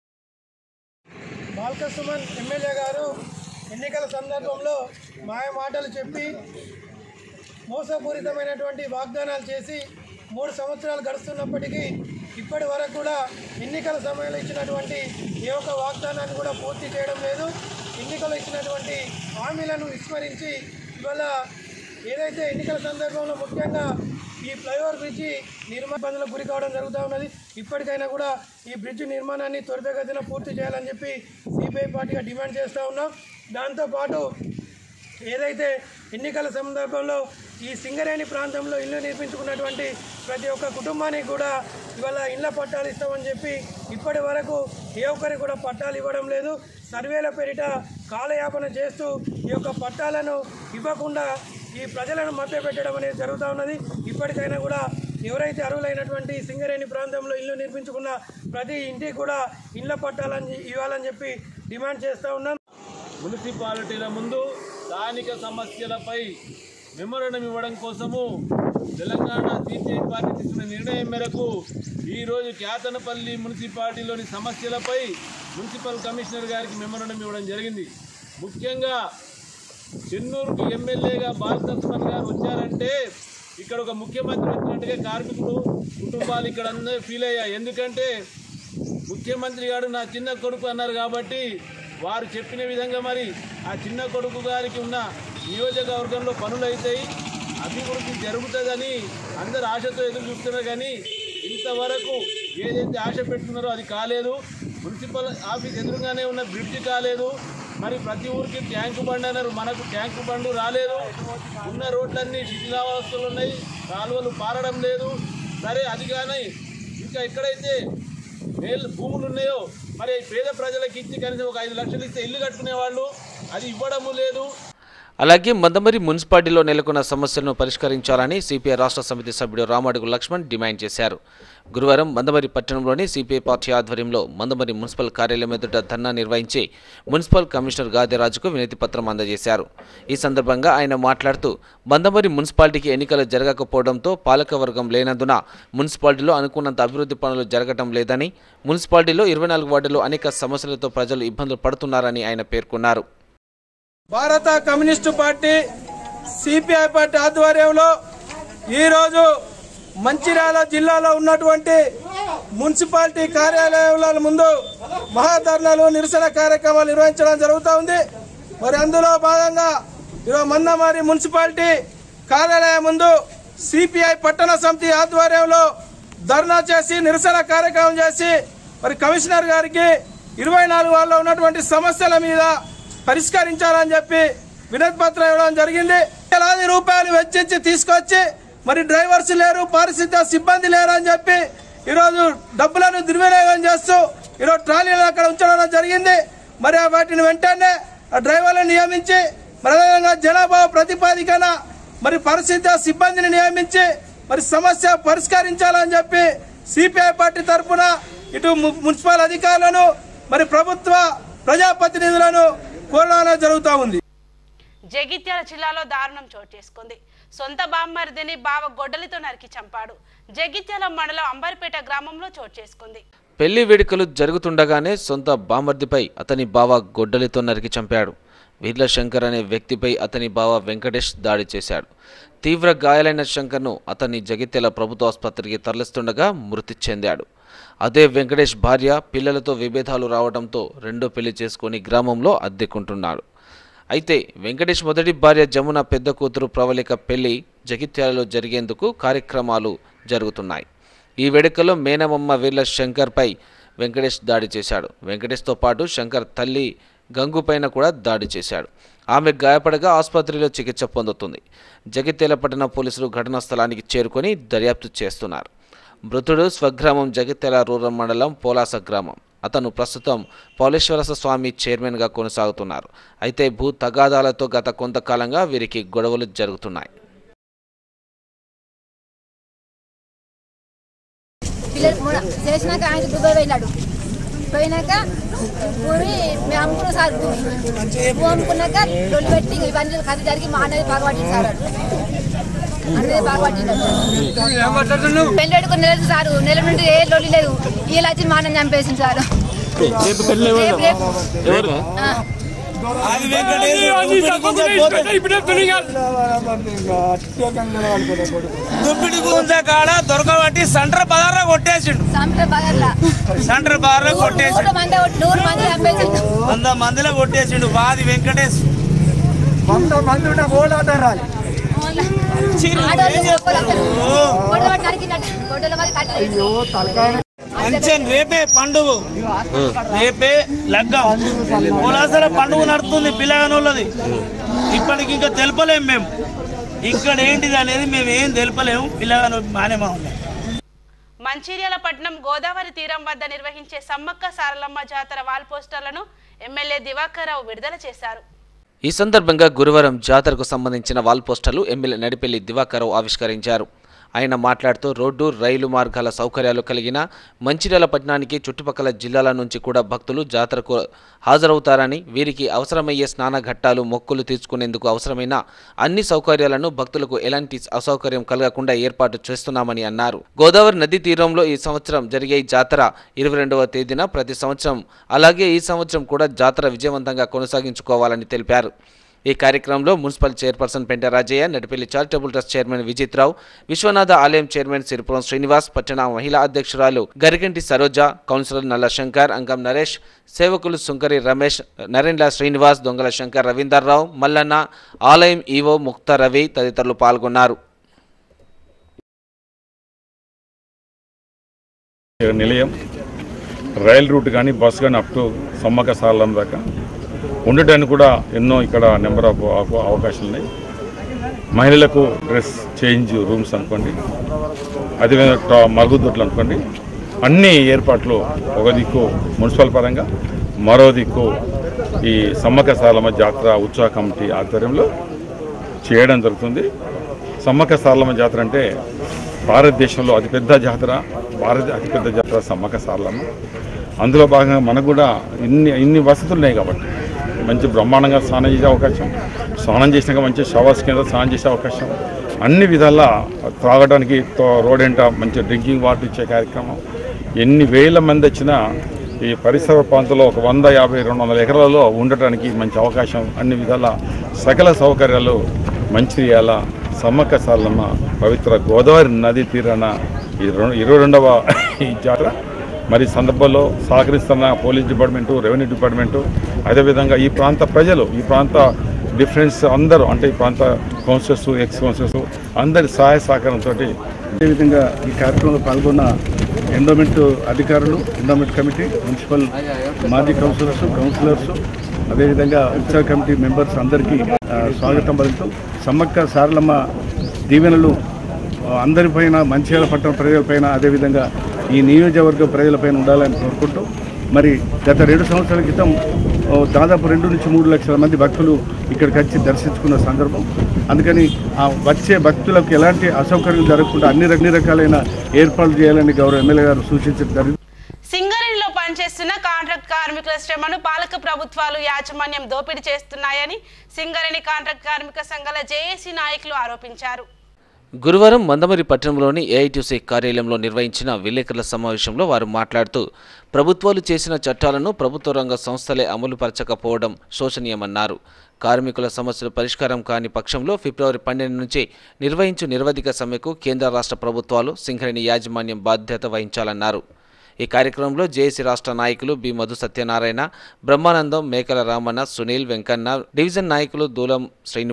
బాల్క సుమన్ ఎమ్మెల్యే గారు ఎన్నికల సందర్భంలో మాయ మాటలు చెప్పి మోసపూరితమైనటువంటి వాగ్దానాలు చేసి మూడు సంవత్సరాలు గడుస్తున్నప్పటికీ ఇప్పటి వరకు కూడా ఎన్నికల సమయంలో ఇచ్చినటువంటి ఏ ఒక్క వాగ్దానాన్ని కూడా పూర్తి చేయడం లేదు ఎన్నికలు ఇచ్చినటువంటి హామీలను విస్మరించి ఇవాళ ఏదైతే ఎన్నికల సందర్భంలో ముఖ్యంగా ఈ ఫ్లైఓవర్ బ్రిడ్జి నిర్మాణ ఇబ్బందులకు గురి కావడం జరుగుతూ ఉన్నది ఇప్పటికైనా కూడా ఈ బ్రిడ్జ్ నిర్మాణాన్ని త్వరితగతిన పూర్తి చేయాలని చెప్పి సిపిఐ పార్టీగా డిమాండ్ చేస్తూ ఉన్నాం దాంతోపాటు ఏదైతే ఎన్నికల సందర్భంలో ఈ సింగరేణి ప్రాంతంలో ఇల్లు నిర్మించుకున్నటువంటి ప్రతి ఒక్క కుటుంబానికి కూడా ఇవాళ ఇళ్ల పట్టాలు ఇస్తామని చెప్పి ఇప్పటి వరకు ఏ ఒక్కరికి కూడా పట్టాలు ఇవ్వడం లేదు సర్వేల పేరిట కాలయాపన చేస్తూ ఈ యొక్క పట్టాలను ఇవ్వకుండా ఈ ప్రజలను మభ్యపెట్టడం అనేది జరుగుతూ ఉన్నది ఇప్పటికైనా కూడా ఎవరైతే అర్హులైనటువంటి సింగరేణి ప్రాంతంలో ఇల్లు నిర్మించుకున్న ప్రతి ఇంటికి కూడా ఇళ్ల పట్టాలని ఇవ్వాలని చెప్పి డిమాండ్ చేస్తూ ఉన్నాం మున్సిపాలిటీల ముందు స్థానిక సమస్యలపై మెమోరండం ఇవ్వడం కోసము తెలంగాణ సిపిఐ పార్టీ తీసుకున్న నిర్ణయం మేరకు ఈరోజు కేతనపల్లి మున్సిపాలిటీలోని సమస్యలపై మున్సిపల్ కమిషనర్ గారికి మెమోరండం ఇవ్వడం జరిగింది ముఖ్యంగా చెన్నూరుకు ఎమ్మెల్యేగా బాలకృష్ణన్ గారు వచ్చారంటే ఇక్కడ ఒక ముఖ్యమంత్రి వచ్చినట్టుగా కార్మికులు కుటుంబాలు ఇక్కడ అందరూ ఫీల్ అయ్యాయి ఎందుకంటే ముఖ్యమంత్రి గారు నా చిన్న కొడుకు అన్నారు కాబట్టి వారు చెప్పిన విధంగా మరి ఆ చిన్న కొడుకు గారికి ఉన్న నియోజకవర్గంలో పనులు అవుతాయి అభివృద్ధి జరుగుతుందని అందరు ఆశతో ఎదురు చూస్తున్నారు కానీ ఇంతవరకు ఏదైతే ఆశ పెట్టుకున్నారో అది కాలేదు మున్సిపల్ ఆఫీస్ ఎదురుగానే ఉన్న బ్రిడ్జ్ కాలేదు మరి ప్రతి ఊరికి ట్యాంకు బండ్ అన్నారు మనకు ట్యాంకు బండు రాలేదు ఉన్న రోడ్లన్నీ శిథిలావస్థలు ఉన్నాయి కాలువలు పారడం లేదు సరే అది కానీ ఇంకా ఎక్కడైతే వేలు భూములు ఉన్నాయో మరి పేద ప్రజలకు ఇచ్చి కనీసం ఒక ఐదు లక్షలు ఇస్తే ఇల్లు కట్టుకునే వాళ్ళు అది ఇవ్వడము లేదు అలాగే మందమరి మున్సిపాలిటీలో నెలకొన్న సమస్యలను పరిష్కరించాలని సిపిఐ రాష్ట్ర సమితి సభ్యుడు రామడుగు లక్ష్మణ్ డిమాండ్ చేశారు గురువారం మందమరి పట్టణంలోని సిపిఐ పార్టీ ఆధ్వర్యంలో మందమరి మున్సిపల్ కార్యాలయం ఎదుట ధర్నా నిర్వహించి మున్సిపల్ కమిషనర్ గాదిరాజుకు వినతి పత్రం అందజేశారు ఈ సందర్భంగా ఆయన మాట్లాడుతూ మందమరి మున్సిపాలిటీకి ఎన్నికలు జరగకపోవడంతో పాలకవర్గం లేనందున మున్సిపాలిటీలో అనుకున్నంత అభివృద్ధి పనులు జరగటం లేదని మున్సిపాలిటీలో ఇరవై నాలుగు వార్డులో అనేక సమస్యలతో ప్రజలు ఇబ్బందులు పడుతున్నారని ఆయన పేర్కొన్నారు భారత కమ్యూనిస్టు పార్టీ సిపిఐ పార్టీ ఆధ్వర్యంలో ఈరోజు మంచిర్యాల జిల్లాలో ఉన్నటువంటి మున్సిపాలిటీ కార్యాలయాల ముందు మహాధర్నాలు నిరసన కార్యక్రమాలు నిర్వహించడం జరుగుతూ ఉంది మరి అందులో భాగంగా ఈరోజు మందమారి మున్సిపాలిటీ కార్యాలయం ముందు సిపిఐ పట్టణ సమితి ఆధ్వర్యంలో ధర్నా చేసి నిరసన కార్యక్రమం చేసి మరి కమిషనర్ గారికి ఇరవై నాలుగు వాళ్ళలో ఉన్నటువంటి సమస్యల మీద పరిష్కరించాలని చెప్పి వినతి పత్రం ఇవ్వడం జరిగింది వేలాది రూపాయలు వెచ్చించి తీసుకొచ్చి మరి డ్రైవర్స్ లేరు పారిశుద్ధ్య సిబ్బంది లేరు అని చెప్పి ఈరోజు డబ్బులను దుర్వినియోగం చేస్తూ ఈరోజు ట్రాలీలు అక్కడ ఉంచడం జరిగింది మరి ఆ వాటిని వెంటనే ఆ డ్రైవర్లను నియమించి మరి అదేవిధంగా జనాభా ప్రతిపాదికన మరి పారిశుద్ధ్య సిబ్బందిని నియమించి మరి సమస్య పరిష్కరించాలని చెప్పి సిపిఐ పార్టీ తరఫున ఇటు ము- మున్సిపల్ అధికారులను మరి ప్రభుత్వ ప్రజాప్రతినిధులను కోరడం జరుగుతూ ఉంది జగిత్యాల జిల్లాలో దారుణం చోటు చేసుకుంది సొంత బామ్మరిదిని బావ గొడ్డలితో నరికి చంపాడు జగిత్యాల మండలం అంబర్పేట గ్రామంలో చోటు చేసుకుంది పెళ్లి వేడుకలు జరుగుతుండగానే సొంత బామర్దిపై అతని బావ గొడ్డలితో నరికి చంపాడు వీర్ల శంకర్ అనే వ్యక్తిపై అతని బావ వెంకటేష్ దాడి చేశాడు తీవ్ర గాయాలైన శంకర్ను అతన్ని జగిత్యాల ప్రభుత్వ ఆసుపత్రికి తరలిస్తుండగా మృతి చెందాడు అదే వెంకటేష్ భార్య పిల్లలతో విభేదాలు రావడంతో రెండో పెళ్లి చేసుకొని గ్రామంలో అద్దెకుంటున్నాడు అయితే వెంకటేష్ మొదటి భార్య జమున పెద్ద కూతురు ప్రవళిక పెళ్లి జగిత్యాలలో జరిగేందుకు కార్యక్రమాలు జరుగుతున్నాయి ఈ వేడుకలో మేనమమ్మ వీర్ల శంకర్పై వెంకటేష్ దాడి చేశాడు వెంకటేష్తో పాటు శంకర్ తల్లి గంగుపైన కూడా దాడి చేశాడు ఆమె గాయపడగా ఆసుపత్రిలో చికిత్స పొందుతుంది జగిత్యాల పట్టణ పోలీసులు ఘటనా స్థలానికి చేరుకొని దర్యాప్తు చేస్తున్నారు మృతుడు స్వగ్రామం జగిత్యాల రూరల్ మండలం పోలాస గ్రామం అతను ప్రస్తుతం పౌలేశ్వర స్వామి చైర్మన్గా కొనసాగుతున్నారు అయితే భూ తగాదాలతో గత కొంతకాలంగా వీరికి గొడవలు జరుగుతున్నాయి పిల్లలు మొన్న చేసినాక ఆయన దుబాయ్ వెళ్ళాడు పోయినాక భూమి మేము అమ్ముకున్న సార్ భూమి భూమి అమ్ముకున్నాక లొల్లి పెట్టి ఇవన్నీ కథ జరిగి మా అన్నది బాగుపట్టింది సార్ వాడు. అన్నది బాగుపట్టిండు పెళ్ళి పెట్టుకుని నెల సార్ నెల నుండి ఏ లొల్లి లేదు ఈ లచ్చి మా అన్న చంపేసింది సార్ రేపు రేపు ఆ. దుప్పిడి గుంజ కాడ దొరకబట్టి సెంటర్ బజార్ కొట్టేసిండు సంపే బగర్లా సెంటర్ బజార్ నూరు కొట్టేసిండు మంది నూరు మంది చంపేసిండు వంద మందిలో కొట్టేసిండు వాది వెంకటేష్ వంద మంది ఉన్న ఓడాట రాలి మంచి రేపే పండుగ రేపే లగ్గం పోలాసల పండుగ నడుస్తుంది పిల్లగానోళ్ళది ఇప్పటికి ఇంకా తెలపలేము మేము ఇక్కడ ఏంటిది అనేది మేము ఏం తెలపలేము పిల్లగానో మానేమా ఉన్నాయి మంచిర్యాల పట్నం గోదావరి తీరం వద్ద నిర్వహించే సమ్మక్క సారలమ్మ జాతర వాల్ పోస్టర్లను ఎమ్మెల్యే దివాకర్ రావు విడుదల చేశారు ఈ సందర్భంగా గురువారం జాతరకు సంబంధించిన వాల్ పోస్టర్లు ఎమ్మెల్యే నడిపెల్లి దివాకరావు ఆవిష్కరించారు ఆయన మాట్లాడుతూ రోడ్డు రైలు మార్గాల సౌకర్యాలు కలిగిన మంచిర్యాల పట్టణానికి చుట్టుపక్కల జిల్లాల నుంచి కూడా భక్తులు జాతరకు హాజరవుతారని వీరికి అవసరమయ్యే స్నాన ఘట్టాలు మొక్కులు తీర్చుకునేందుకు అవసరమైన అన్ని సౌకర్యాలను భక్తులకు ఎలాంటి అసౌకర్యం కలగకుండా ఏర్పాటు చేస్తున్నామని అన్నారు గోదావరి నదీ తీరంలో ఈ సంవత్సరం జరిగే ఈ జాతర ఇరవై రెండవ తేదీన ప్రతి సంవత్సరం అలాగే ఈ సంవత్సరం కూడా జాతర విజయవంతంగా కొనసాగించుకోవాలని తెలిపారు ఈ కార్యక్రమంలో municipal chairperson Penta Rajaiah Nadipalli charitable trust chairman Vijith Rao Vishwanatha ఆలయం చైర్మన్ సిరిపురం శ్రీనివాస్ పట్టణ మహిళా అధ్యక్షురాలు గరికంటి సరోజ కౌన్సిలర్ నల్ల శంకర్ అంగం నరేష్ సేవకులు సుంకరి రమేష్ నరేంద్ర శ్రీనివాస్ దొంగల శంకర్ రవీందర్ రావు మల్లన్న ఆలయం ఈవో ముక్త రవి తదితరులు పాల్గొన్నారు నిలయం రైల్ రూట్ కానీ బస్ కానీ అప్ టు సమ్మక్క సాలం దాకా ఉండటానికి కూడా ఎన్నో ఇక్కడ నెంబర్ ఆఫ్ ఆఫ్ అవకాశాలు ఉన్నాయి మహిళలకు డ్రెస్ చేంజ్ రూమ్స్ అనుకోండి అదేవిధంగా ట- మరుగుదొడ్లు అనుకోండి అన్ని ఏర్పాట్లు ఒక దిక్కు మున్సిపల్ పరంగా మరో దిక్కు ఈ సమ్మక్క సాలమ్మ జాతర ఉత్సవ కమిటీ ఆధ్వర్యంలో చేయడం జరుగుతుంది సమ్మక్క సారలమ్మ జాతర అంటే భారతదేశంలో అతిపెద్ద జాతర భారత అతిపెద్ద జాతర సమ్మక్క సారలమ్మ అందులో భాగంగా మనకు కూడా ఇన్ని ఇన్ని వసతులు ఉన్నాయి కాబట్టి మంచి బ్రహ్మాండంగా స్నానం చేసే అవకాశం స్నానం చేసినాక మంచి షవర్స్ కింద స్నానం చేసే అవకాశం అన్ని విధాలా త్రాగడానికి తో- రోడ్ ఎంట మంచి డ్రింకింగ్ వాటర్ ఇచ్చే కార్యక్రమం ఎన్ని వేల మంది వచ్చినా ఈ పరిసర ప్రాంతంలో ఒక వంద యాభై రెండు వందల ఎకరాలలో ఉండటానికి మంచి అవకాశం అన్ని విధాల సకల సౌకర్యాలు మంచిర్యాల సమ్మక్క సాలమ్మ పవిత్ర గోదావరి నది తీరాన ఈ రెండు ఇరవై రెండవ ఈ జాతర మరి ఈ సందర్భంలో సహకరిస్తున్న పోలీస్ డిపార్ట్మెంటు రెవెన్యూ డిపార్ట్మెంటు అదేవిధంగా ఈ ప్రాంత ప్రజలు ఈ ప్రాంత డిఫరెన్స్ అందరూ అంటే ఈ ప్రాంత కౌన్సిలర్స్ ఎక్స్ కౌన్సిలర్స్ అందరి సహాయ సహకారంతో అదేవిధంగా ఈ కార్యక్రమంలో పాల్గొన్న ఎండోమెంట్ అధికారులు ఎండోమెంట్ కమిటీ మున్సిపల్ మాజీ కౌన్సిలర్స్ కౌన్సిలర్స్ అదేవిధంగా ఉత్సవ కమిటీ మెంబర్స్ అందరికీ ఆ, స్వాగతం పలుకుతూ సమ్మక్క సారలమ్మ దీవెనలు ఆ, అందరిపైన మంచిర్యాల పట్టణ ప్రజలపైన అదేవిధంగా ఈ నియోజకవర్గ ప్రజలపైన ఉండాలని కోరుకుంటూ మరి గత రెండు సంవత్సరాల క్రితం ఓ, దాదాపు రెండు నుంచి మూడు లక్షల మంది భక్తులు ఇక్కడికి వచ్చి దర్శించుకున్న సందర్భం అందుకని ఆ వచ్చే భక్తులకు ఎలాంటి అసౌకర్యం జరగకుండా అన్ని అన్ని రకాలైన ఏర్పాట్లు చేయాలని గౌరవ ఎమ్మెల్యే గారు సూచించడం జరిగింది సింగరేణిలో పనిచేస్తున్న కాంట్రాక్ట్ కార్మికుల శ్రమను పాలక ప్రభుత్వాలు యాజమాన్యం దోపిడీ చేస్తున్నాయని సింగరేణి కాంట్రాక్ట్ కార్మిక సంఘాల జేఏసీ నాయకులు ఆరోపించారు గురువారం మందమరి పట్టణంలోని ఏఐటీసీ కార్యాలయంలో నిర్వహించిన విలేకరుల సమావేశంలో వారు మాట్లాడుతూ ప్రభుత్వాలు చేసిన చట్టాలను ప్రభుత్వ రంగ సంస్థలే అమలు పరచకపోవడం శోచనీయమన్నారు కార్మికుల సమస్యలు పరిష్కారం కాని పక్షంలో ఫిబ్రవరి పన్నెండు నుంచి నిర్వహించు నిరవధిక సమ్మెకు కేంద్ర రాష్ట్ర ప్రభుత్వాలు సింగరేణి యాజమాన్యం బాధ్యత వహించాలన్నారు ఈ కార్యక్రమంలో జేఏసీ రాష్ట్ర నాయకులు బి మధు సత్యనారాయణ బ్రహ్మానందం మేకల రామన్న సునీల్ వెంకన్న డివిజన్ నాయకులు దూలం శ్రీనివాస్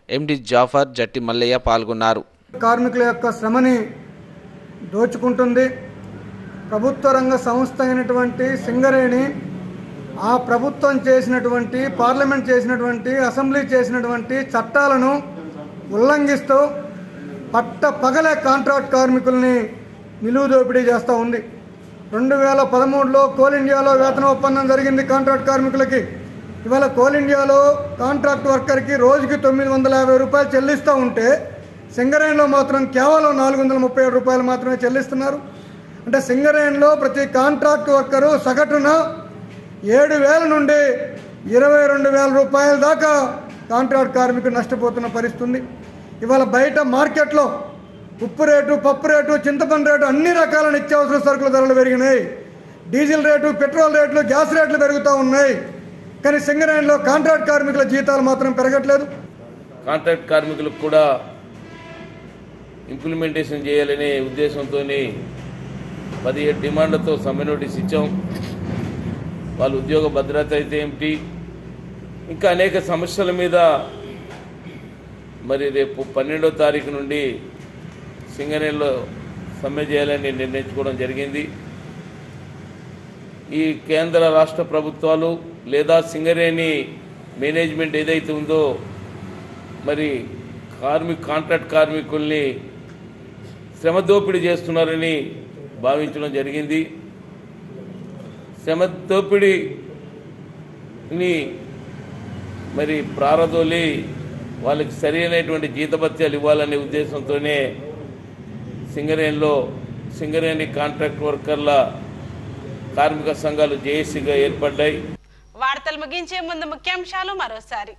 ఎండి జాఫర్ జట్టి మల్లయ్య పాల్గొన్నారు కార్మికుల యొక్క శ్రమని దోచుకుంటుంది ప్రభుత్వ రంగ సంస్థ అయినటువంటి సింగరేణి ఆ ప్రభుత్వం చేసినటువంటి పార్లమెంట్ చేసినటువంటి అసెంబ్లీ చేసినటువంటి చట్టాలను ఉల్లంఘిస్తూ పట్ట పగలే కాంట్రాక్ట్ కార్మికుల్ని నిలువు దోపిడీ చేస్తూ ఉంది రెండు వేల పదమూడులో కోల్ ఇండియాలో వేతన ఒప్పందం జరిగింది కాంట్రాక్ట్ కార్మికులకి ఇవాళ కోల్ ఇండియాలో కాంట్రాక్ట్ వర్కర్కి రోజుకి తొమ్మిది వందల యాభై రూపాయలు చెల్లిస్తూ ఉంటే సింగరేణిలో మాత్రం కేవలం నాలుగు వందల ముప్పై ఏడు రూపాయలు మాత్రమే చెల్లిస్తున్నారు అంటే సింగరేణిలో ప్రతి కాంట్రాక్ట్ వర్కరు సగటున ఏడు వేల నుండి ఇరవై రెండు వేల రూపాయల దాకా కాంట్రాక్ట్ కార్మికుడు నష్టపోతున్న పరిస్థితి ఉంది ఇవాళ బయట మార్కెట్లో ఉప్పు రేటు పప్పు రేటు చింతపండు రేటు అన్ని రకాల నిత్యావసర సరుకుల ధరలు పెరిగినాయి డీజిల్ రేటు పెట్రోల్ రేట్లు గ్యాస్ రేట్లు పెరుగుతూ ఉన్నాయి కానీ సింగరేణిలో కాంట్రాక్ట్ కార్మికుల జీతాలు మాత్రం పెరగట్లేదు కాంట్రాక్ట్ కార్మికులకు కూడా ఇంప్లిమెంటేషన్ చేయాలనే ఉద్దేశంతో పదిహేడు డిమాండ్లతో సమ్మె నోటీస్ ఇచ్చాం వాళ్ళ ఉద్యోగ భద్రత అయితే ఏమిటి ఇంకా అనేక సమస్యల మీద మరి రేపు పన్నెండో తారీఖు నుండి సింగరేణిలో సమ్మె చేయాలని నిర్ణయించుకోవడం జరిగింది ఈ కేంద్ర రాష్ట్ర ప్రభుత్వాలు లేదా సింగరేణి మేనేజ్మెంట్ ఏదైతే ఉందో మరి కార్మిక కాంట్రాక్ట్ కార్మికుల్ని శ్రమ దోపిడీ చేస్తున్నారని భావించడం జరిగింది శ్రమ దోపిడీని మరి ప్రారదోలి వాళ్ళకి సరైనటువంటి జీతభత్యాలు ఇవ్వాలనే ఉద్దేశంతోనే సింగరేణిలో సింగరేణి కాంట్రాక్ట్ వర్కర్ల కార్మిక సంఘాలు జేఏసీగా ఏర్పడ్డాయి వార్తలు ముగించే ముందు ముఖ్యాంశాలు మరోసారి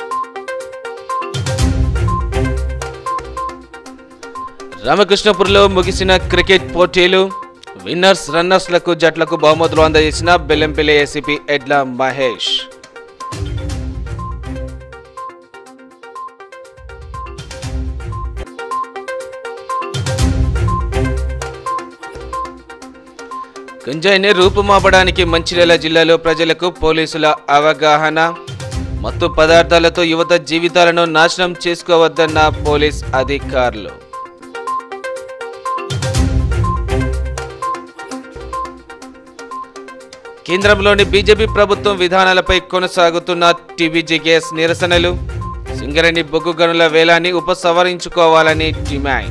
రామకృష్ణపూర్లో ముగిసిన క్రికెట్ పోటీలు విన్నర్స్ రన్నర్స్లకు జట్లకు బహుమతులు అందజేసిన బెల్లంపల్లి ఏసీపీ ఎడ్ల మహేష్ గంజాయిని రూపుమాపడానికి మంచిర్యాల జిల్లాలో ప్రజలకు పోలీసుల అవగాహన మత్తు పదార్థాలతో యువత జీవితాలను నాశనం చేసుకోవద్దన్న పోలీస్ అధికారులు కేంద్రంలోని బీజేపీ ప్రభుత్వం విధానాలపై కొనసాగుతున్న టీబీజీకేఎస్ నిరసనలు సింగరేణి బొగ్గు గనుల వేలాన్ని ఉపసంహరించుకోవాలని డిమాండ్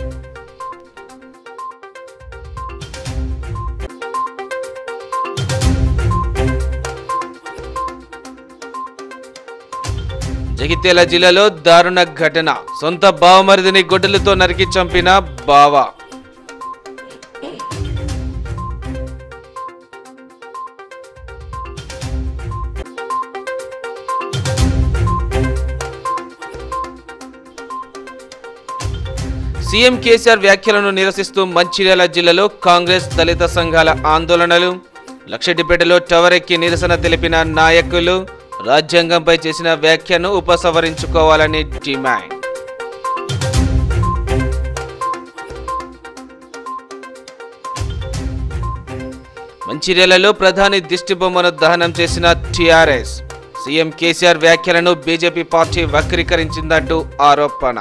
జగిత్యాల జిల్లాలో దారుణ ఘటన సొంత బావమరిదిని గొడ్డలతో నరికి చంపిన బావ సీఎం కేసీఆర్ వ్యాఖ్యలను నిరసిస్తూ మంచిర్యాల జిల్లాలో కాంగ్రెస్ దళిత సంఘాల ఆందోళనలు లక్షటిపేటలో టవర్ ఎక్కి నిరసన తెలిపిన నాయకులు రాజ్యాంగంపై చేసిన వ్యాఖ్యను ఉపసంహరించుకోవాలని డిమాండ్ మంచిర్యాలలో ప్రధాని దిష్టిబొమ్మను దహనం చేసిన టీఆర్ఎస్ సీఎం కేసీఆర్ వ్యాఖ్యలను బీజేపీ పార్టీ వక్రీకరించిందంటూ ఆరోపణ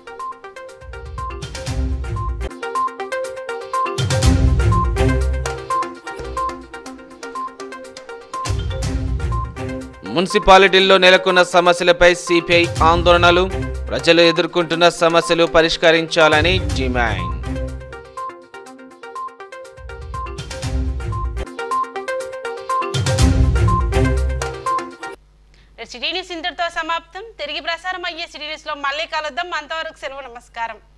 మున్సిపాలిటీల్లో నెలకొన్న సమస్యలపై సిపిఐ ఆందోళనలు ప్రజలు ఎదుర్కొంటున్న సమస్యలు పరిష్కరించాలని డిమాండ్ సిటీ న్యూస్ ఇంతటితో సమాప్తం తిరిగి ప్రసారం అయ్యే సిటీ న్యూస్ లో మళ్ళీ కలుద్దాం అంతవరకు సెలవు నమస్కారం